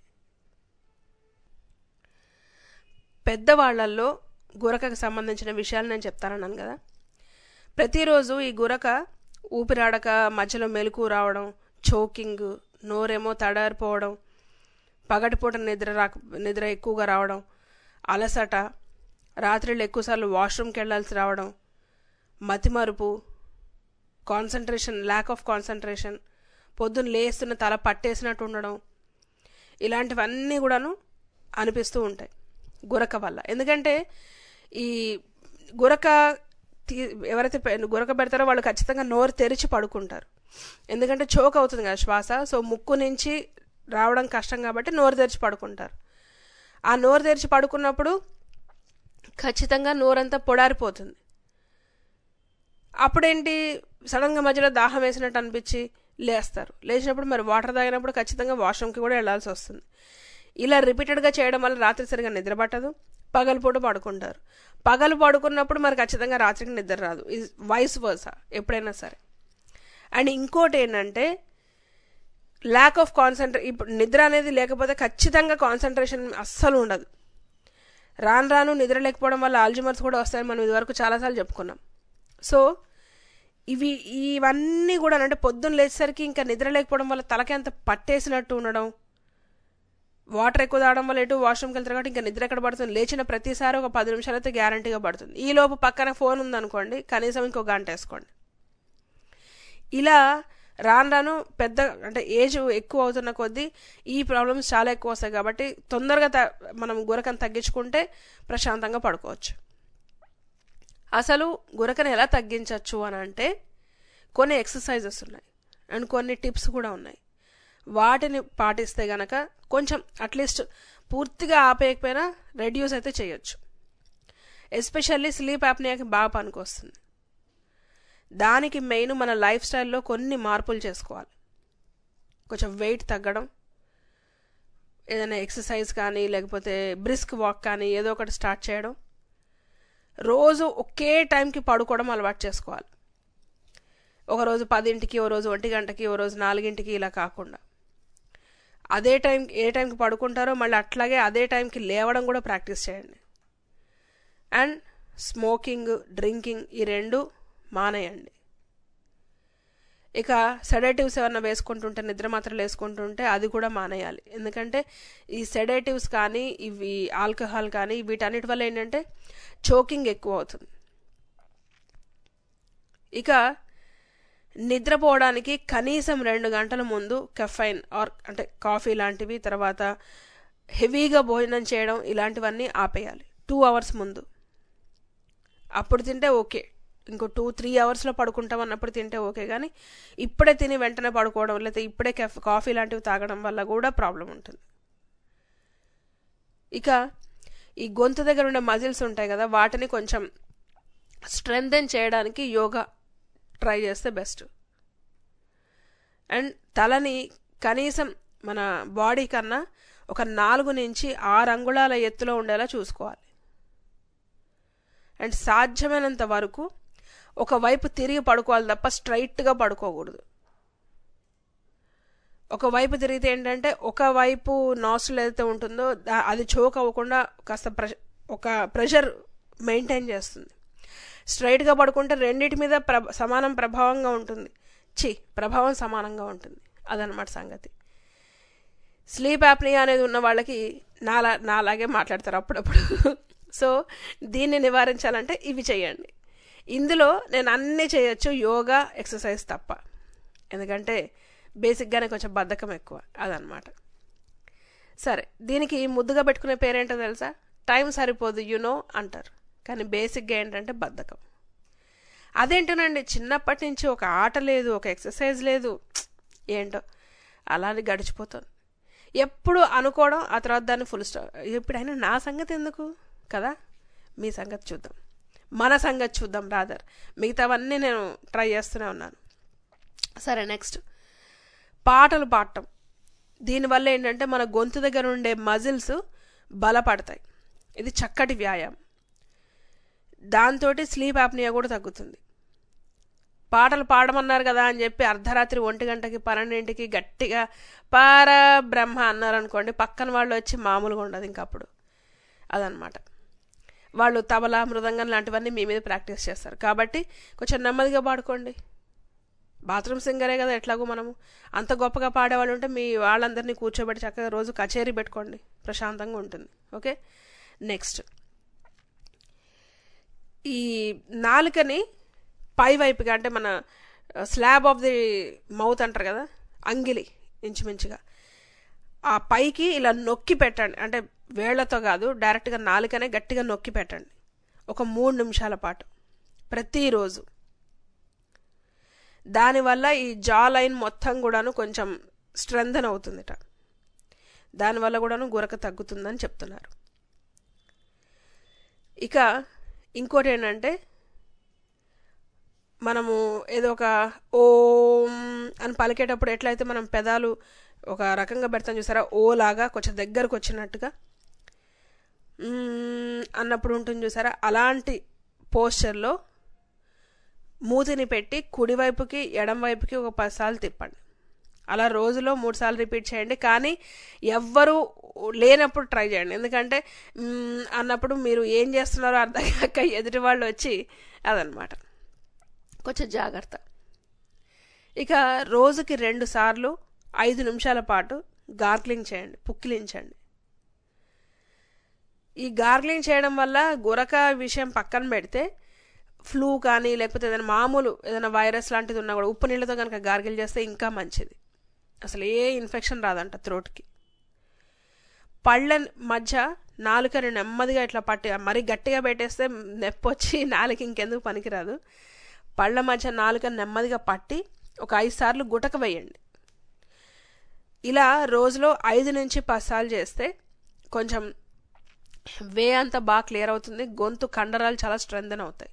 పెద్దవాళ్లల్లో గురకకు సంబంధించిన విషయాలు నేను చెప్తానన్నాను కదా ప్రతిరోజు ఈ గురక ఊపిరాడక మధ్యలో మెలకు రావడం చోకింగ్ నోరేమో తడారిపోవడం పగటిపూట నిద్ర రాక నిద్ర ఎక్కువగా రావడం అలసట రాత్రిళ్ళు ఎక్కువసార్లు వాష్రూమ్కి వెళ్ళాల్సి రావడం మతిమరుపు కాన్సన్ట్రేషన్ ల్యాక్ ఆఫ్ కాన్సన్ట్రేషన్ పొద్దున్న లేస్తున్న తల పట్టేసినట్టు ఉండడం ఇలాంటివన్నీ కూడాను అనిపిస్తూ ఉంటాయి గురక వల్ల ఎందుకంటే ఈ గురక తీ ఎవరైతే పె- గురక పెడతారో వాళ్ళు ఖచ్చితంగా నోరు తెరిచి పడుకుంటారు ఎందుకంటే చోక్ అవుతుంది కదా శ్వాస సో ముక్కు నుంచి రావడం కష్టం కాబట్టి నోరు తెరిచి పడుకుంటారు ఆ నోరు తెరిచి పడుకున్నప్పుడు ఖచ్చితంగా నోరంతా పొడారిపోతుంది అప్పుడేంటి సడన్గా మధ్యలో దాహం వేసినట్టు అనిపించి లేస్తారు లేచినప్పుడు మరి వాటర్ తాగినప్పుడు ఖచ్చితంగా వాష్రూమ్కి కూడా వెళ్ళాల్సి వస్తుంది ఇలా రిపీటెడ్గా చేయడం వల్ల రాత్రి సరిగా నిద్ర పట్టదు పగలుపూట పడుకుంటారు పగలు పడుకున్నప్పుడు మరి ఖచ్చితంగా రాత్రికి నిద్ర రాదు వయసు వర్స ఎప్పుడైనా సరే అండ్ ఇంకోటి ఏంటంటే ల్యాక్ ఆఫ్ కాన్సన్ట్రే ఇప్పుడు నిద్ర అనేది లేకపోతే ఖచ్చితంగా కాన్సన్ట్రేషన్ అస్సలు ఉండదు రాను రాను నిద్ర లేకపోవడం వల్ల ఆల్జిమర్స్ కూడా వస్తాయని మనం ఇదివరకు చాలాసార్లు చెప్పుకున్నాం సో ఇవి ఇవన్నీ కూడా అంటే పొద్దున్న లేచేసరికి ఇంకా నిద్ర లేకపోవడం వల్ల తలకి అంత పట్టేసినట్టు ఉండడం వాటర్ ఎక్కువ తాగడం వల్ల ఎటు వాష్రూమ్కి వెళ్తారు కాబట్టి ఇంకా నిద్ర ఎక్కడ పడుతుంది లేచిన ప్రతిసారి ఒక పది నిమిషాలు అయితే గ్యారంటీగా పడుతుంది ఈ లోపు పక్కన ఫోన్ ఉందనుకోండి కనీసం ఇంకో గంట వేసుకోండి ఇలా రాను రాను పెద్ద అంటే ఏజ్ ఎక్కువ అవుతున్న కొద్దీ ఈ ప్రాబ్లమ్స్ చాలా ఎక్కువ వస్తాయి కాబట్టి తొందరగా త మనం గురకను తగ్గించుకుంటే ప్రశాంతంగా పడుకోవచ్చు అసలు గురకను ఎలా తగ్గించవచ్చు అని అంటే కొన్ని ఎక్సర్సైజెస్ ఉన్నాయి అండ్ కొన్ని టిప్స్ కూడా ఉన్నాయి వాటిని పాటిస్తే గనక కొంచెం అట్లీస్ట్ పూర్తిగా ఆపేయకపోయినా రెడ్యూస్ అయితే చేయొచ్చు ఎస్పెషల్లీ స్లీప్ యాప్నియాకి బాగా పనికొస్తుంది దానికి మెయిన్ మన లైఫ్ స్టైల్లో కొన్ని మార్పులు చేసుకోవాలి కొంచెం వెయిట్ తగ్గడం ఏదైనా ఎక్సర్సైజ్ కానీ లేకపోతే బ్రిస్క్ వాక్ కానీ ఏదో ఒకటి స్టార్ట్ చేయడం రోజు ఒకే టైంకి పడుకోవడం అలవాటు చేసుకోవాలి ఒకరోజు పదింటికి ఓ రోజు ఒంటి గంటకి ఓ రోజు నాలుగింటికి ఇలా కాకుండా అదే టైం ఏ టైంకి పడుకుంటారో మళ్ళీ అట్లాగే అదే టైంకి లేవడం కూడా ప్రాక్టీస్ చేయండి అండ్ స్మోకింగ్ డ్రింకింగ్ ఈ రెండు మానేయండి ఇక సెడేటివ్స్ ఏమన్నా వేసుకుంటుంటే నిద్ర మాత్రలు వేసుకుంటుంటే అది కూడా మానేయాలి ఎందుకంటే ఈ సెడేటివ్స్ కానీ ఇవి ఆల్కహాల్ కానీ వీటన్నిటి వల్ల ఏంటంటే చోకింగ్ ఎక్కువ అవుతుంది ఇక నిద్రపోవడానికి కనీసం రెండు గంటల ముందు కెఫైన్ ఆర్ అంటే కాఫీ లాంటివి తర్వాత హెవీగా భోజనం చేయడం ఇలాంటివన్నీ ఆపేయాలి టూ అవర్స్ ముందు అప్పుడు తింటే ఓకే ఇంకో టూ త్రీ అవర్స్లో పడుకుంటాం అన్నప్పుడు తింటే ఓకే కానీ ఇప్పుడే తిని వెంటనే పడుకోవడం లేకపోతే ఇప్పుడే కెఫ్ కాఫీ లాంటివి తాగడం వల్ల కూడా ప్రాబ్లం ఉంటుంది ఇక ఈ గొంతు దగ్గర ఉండే మజిల్స్ ఉంటాయి కదా వాటిని కొంచెం స్ట్రెంగ్థెన్ చేయడానికి యోగా ట్రై చేస్తే బెస్ట్ అండ్ తలని కనీసం మన బాడీ కన్నా ఒక నాలుగు నుంచి ఆరు అంగుళాల ఎత్తులో ఉండేలా చూసుకోవాలి అండ్ సాధ్యమైనంత వరకు ఒకవైపు తిరిగి పడుకోవాలి తప్ప స్ట్రైట్గా పడుకోకూడదు ఒకవైపు తిరిగితే ఏంటంటే ఒకవైపు నాస్టల్ ఏదైతే ఉంటుందో అది చోక్ అవ్వకుండా కాస్త ప్రె ఒక ప్రెషర్ మెయింటైన్ చేస్తుంది స్ట్రైట్గా పడుకుంటే రెండింటి మీద ప్ర సమానం ప్రభావంగా ఉంటుంది చి ప్రభావం సమానంగా ఉంటుంది అదనమాట సంగతి స్లీప్ యాప్నియా అనేది ఉన్న వాళ్ళకి నాలా నాలాగే మాట్లాడతారు అప్పుడప్పుడు సో దీన్ని నివారించాలంటే ఇవి చేయండి ఇందులో నేను అన్నీ చేయొచ్చు యోగా ఎక్సర్సైజ్ తప్ప ఎందుకంటే బేసిక్గానే కొంచెం బద్ధకం ఎక్కువ అదనమాట సరే దీనికి ముద్దుగా పెట్టుకునే పేరేంటో తెలుసా టైం సరిపోదు యునో అంటారు కానీ బేసిక్గా ఏంటంటే బద్ధకం అదేంటోనండి చిన్నప్పటి నుంచి ఒక ఆట లేదు ఒక ఎక్సర్సైజ్ లేదు ఏంటో అలానే గడిచిపోతుంది ఎప్పుడు అనుకోవడం ఆ తర్వాత దాన్ని ఫుల్ స్టాప్ ఇప్పుడైనా నా సంగతి ఎందుకు కదా మీ సంగతి చూద్దాం మన సంగతి చూద్దాం రాదర్ మిగతావన్నీ నేను ట్రై చేస్తూనే ఉన్నాను సరే నెక్స్ట్ పాటలు పాడటం దీనివల్ల ఏంటంటే మన గొంతు దగ్గర ఉండే మజిల్స్ బలపడతాయి ఇది చక్కటి వ్యాయామం దాంతో స్లీప్ యాప్నియా కూడా తగ్గుతుంది పాటలు పాడమన్నారు కదా అని చెప్పి అర్ధరాత్రి ఒంటి గంటకి పన్నెండింటికి గట్టిగా పార బ్రహ్మ అన్నారు అనుకోండి పక్కన వాళ్ళు వచ్చి మామూలుగా ఉండదు ఇంకప్పుడు అదనమాట వాళ్ళు తబలా మృదంగం లాంటివన్నీ మీ మీద ప్రాక్టీస్ చేస్తారు కాబట్టి కొంచెం నెమ్మదిగా పాడుకోండి బాత్రూమ్ సింగరే కదా ఎట్లాగో మనము అంత గొప్పగా పాడేవాళ్ళు ఉంటే మీ వాళ్ళందరినీ కూర్చోబెట్టి చక్కగా రోజు కచేరీ పెట్టుకోండి ప్రశాంతంగా ఉంటుంది ఓకే నెక్స్ట్ ఈ నాలుకని పై వైపుగా అంటే మన స్లాబ్ ఆఫ్ ది మౌత్ అంటారు కదా అంగిలి ఇంచుమించుగా ఆ పైకి ఇలా నొక్కి పెట్టండి అంటే వేళ్లతో కాదు డైరెక్ట్గా నాలుకనే గట్టిగా నొక్కి పెట్టండి ఒక మూడు నిమిషాల పాటు ప్రతిరోజు దానివల్ల ఈ జా లైన్ మొత్తం కూడాను కొంచెం స్ట్రెంగ్తన్ అవుతుందిట దానివల్ల కూడాను గురక తగ్గుతుందని చెప్తున్నారు ఇక ఇంకోటి ఏంటంటే మనము ఏదో ఒక ఓం అని పలికేటప్పుడు ఎట్లయితే మనం పెదాలు ఒక రకంగా పెడతాం చూసారా ఓ లాగా కొంచెం దగ్గరకు వచ్చినట్టుగా అన్నప్పుడు ఉంటుంది చూసారా అలాంటి పోస్చర్లో మూతిని పెట్టి కుడివైపుకి ఎడం వైపుకి ఒక పదిసార్లు తిప్పండి అలా రోజులో మూడు సార్లు రిపీట్ చేయండి కానీ ఎవ్వరూ లేనప్పుడు ట్రై చేయండి ఎందుకంటే మ్మ్, అన్నప్పుడు మీరు ఏం చేస్తున్నారో అర్థం కాక ఎదుటి వాళ్ళు వచ్చి అదనమాట కొంచెం జాగ్రత్త ఇక రోజుకి రెండు సార్లు ఐదు నిమిషాల పాటు గార్గ్లింగ్ చేయండి పుక్కిలించండి ఈ గార్గ్లింగ్ చేయడం వల్ల గురక విషయం పక్కన పెడితే ఫ్లూ కానీ లేకపోతే ఏదైనా మామూలు ఏదైనా వైరస్ లాంటిది ఉన్నా కూడా ఉప్పు నీళ్ళతో కనుక గార్గిల్ చేస్తే ఇంకా మంచిది అసలు ఏ ఇన్ఫెక్షన్ రాదంట త్రోట్కి పళ్ళ మధ్య నాలుకని నెమ్మదిగా ఇట్లా పట్టి మరీ గట్టిగా పెట్టేస్తే నొప్పి వచ్చి నాలుక ఇంకెందుకు పనికిరాదు పళ్ళ మధ్య నాలుకని నెమ్మదిగా పట్టి ఒక ఐదు సార్లు గుటక వేయండి ఇలా రోజులో ఐదు నుంచి పది సార్లు చేస్తే కొంచెం వే అంతా బాగా క్లియర్ అవుతుంది గొంతు కండరాలు చాలా స్ట్రెంగ్తన్ అవుతాయి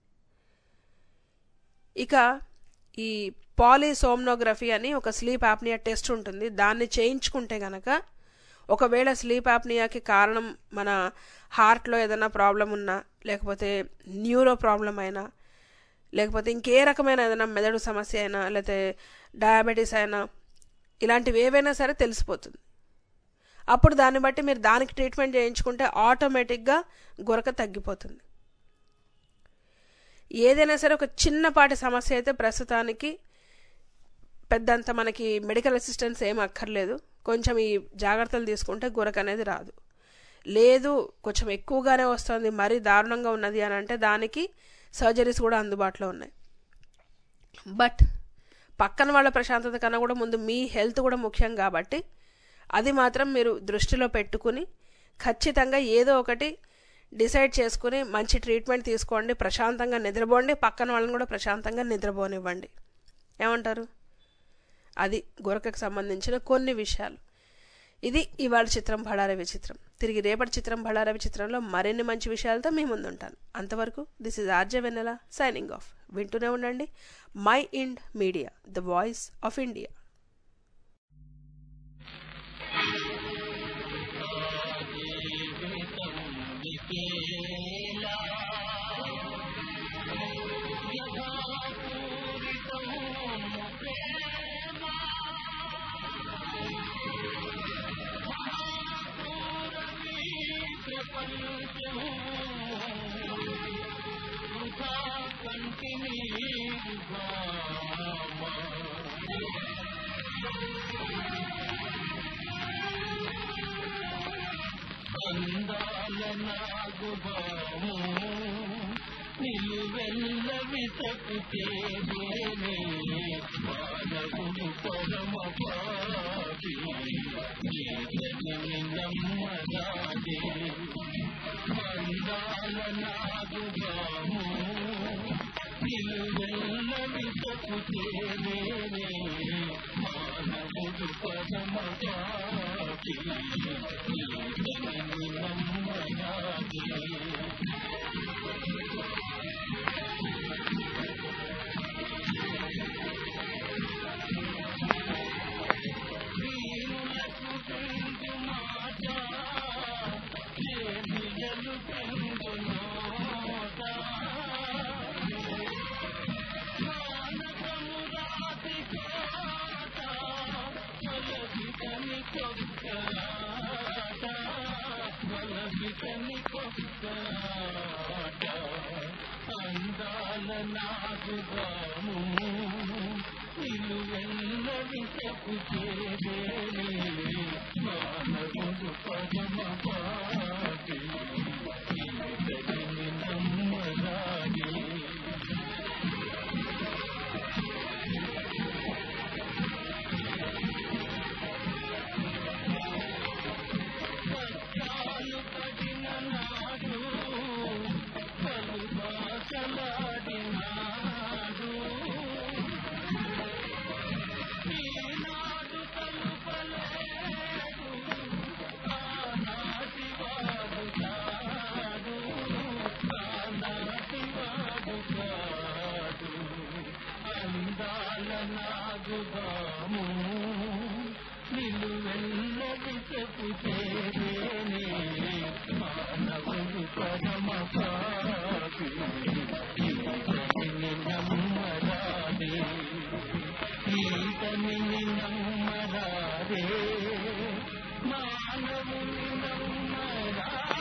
ఇక ఈ పాలిసోమ్నోగ్రఫీ అని ఒక స్లీప్ యాప్నియా టెస్ట్ ఉంటుంది దాన్ని చేయించుకుంటే గనక ఒకవేళ స్లీప్ యాప్నియాకి కారణం మన హార్ట్లో ఏదైనా ప్రాబ్లం ఉన్నా లేకపోతే న్యూరో ప్రాబ్లం అయినా లేకపోతే ఇంకే రకమైన ఏదైనా మెదడు సమస్య అయినా లేకపోతే డయాబెటీస్ అయినా ఇలాంటివి ఏవైనా సరే తెలిసిపోతుంది అప్పుడు దాన్ని బట్టి మీరు దానికి ట్రీట్మెంట్ చేయించుకుంటే ఆటోమేటిక్గా గురక తగ్గిపోతుంది ఏదైనా సరే ఒక చిన్నపాటి సమస్య అయితే ప్రస్తుతానికి పెద్దంత మనకి మెడికల్ అసిస్టెన్స్ ఏం అక్కర్లేదు కొంచెం ఈ జాగ్రత్తలు తీసుకుంటే గురక అనేది రాదు లేదు కొంచెం ఎక్కువగానే వస్తుంది మరీ దారుణంగా ఉన్నది అని అంటే దానికి సర్జరీస్ కూడా అందుబాటులో ఉన్నాయి బట్ పక్కన వాళ్ళ ప్రశాంతత కన్నా కూడా ముందు మీ హెల్త్ కూడా ముఖ్యం కాబట్టి అది మాత్రం మీరు దృష్టిలో పెట్టుకుని ఖచ్చితంగా ఏదో ఒకటి డిసైడ్ చేసుకుని మంచి ట్రీట్మెంట్ తీసుకోండి ప్రశాంతంగా నిద్రపోండి పక్కన వాళ్ళని కూడా ప్రశాంతంగా నిద్రపోనివ్వండి ఏమంటారు అది గురకకు సంబంధించిన కొన్ని విషయాలు ఇది ఇవాళ చిత్రం బళారే విచిత్రం తిరిగి రేపటి చిత్రం బళారే విచిత్రంలో మరిన్ని మంచి విషయాలతో మీ ముందు ఉంటాను అంతవరకు this is RJ Vennela signing off వింటూనే ఉండండి Mind Media the voice of India అందాల నాగుబాము నిలువెల్ల విసకు చేరేనే మానవుడు పరమ పాపి నీతని నమ్మరాదే అందాల నాగుబాము నిలువెల్ల విసకు చేరేనే మానవుడు పరమ పాపి నీతని నమ్మరాదే అందాల నాగుగాము నిలువెల్ల విసకు చేరేనే మానవుడు పరమ పాపి ఇతడిని నమ్మరాగే కష్టాలు పడిన నాడు పలు భాషలాడినాడు ఈనాడు తలుపలేదు ఆనాడు అతనిని నమ్మరారే మానవుని నమ్మరారే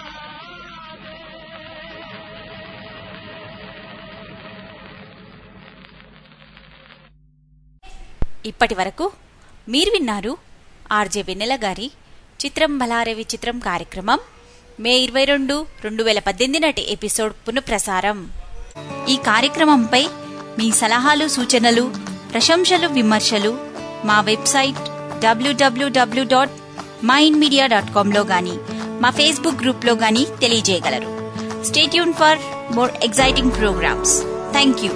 ఇప్పటి వరకు మీరు విన్నారు ఆర్జే వెన్నెల గారి చిత్రం బలారే విచిత్రం కార్యక్రమం మే ఇరవై రెండు రెండు వేల పద్దెనిమిది నాటి ఎపిసోడ్ పునఃప్రసారం ఈ కార్యక్రమంపై మీ సలహాలు సూచనలు ప్రశంసలు విమర్శలు మా website WWW dot Mind Media dot కామ్లో కానీ మా ఫేస్బుక్ గ్రూప్లో కానీ తెలియజేయగలరు stay tuned for more exciting programmes thank you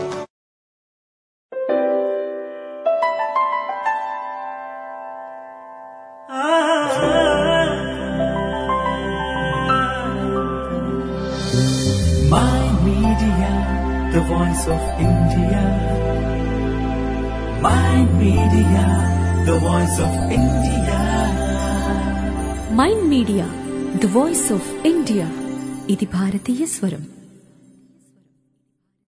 My Media, the voice of India. My Media, the voice of India. Mind Media the voice of India ఇది భారతీయ స్వరం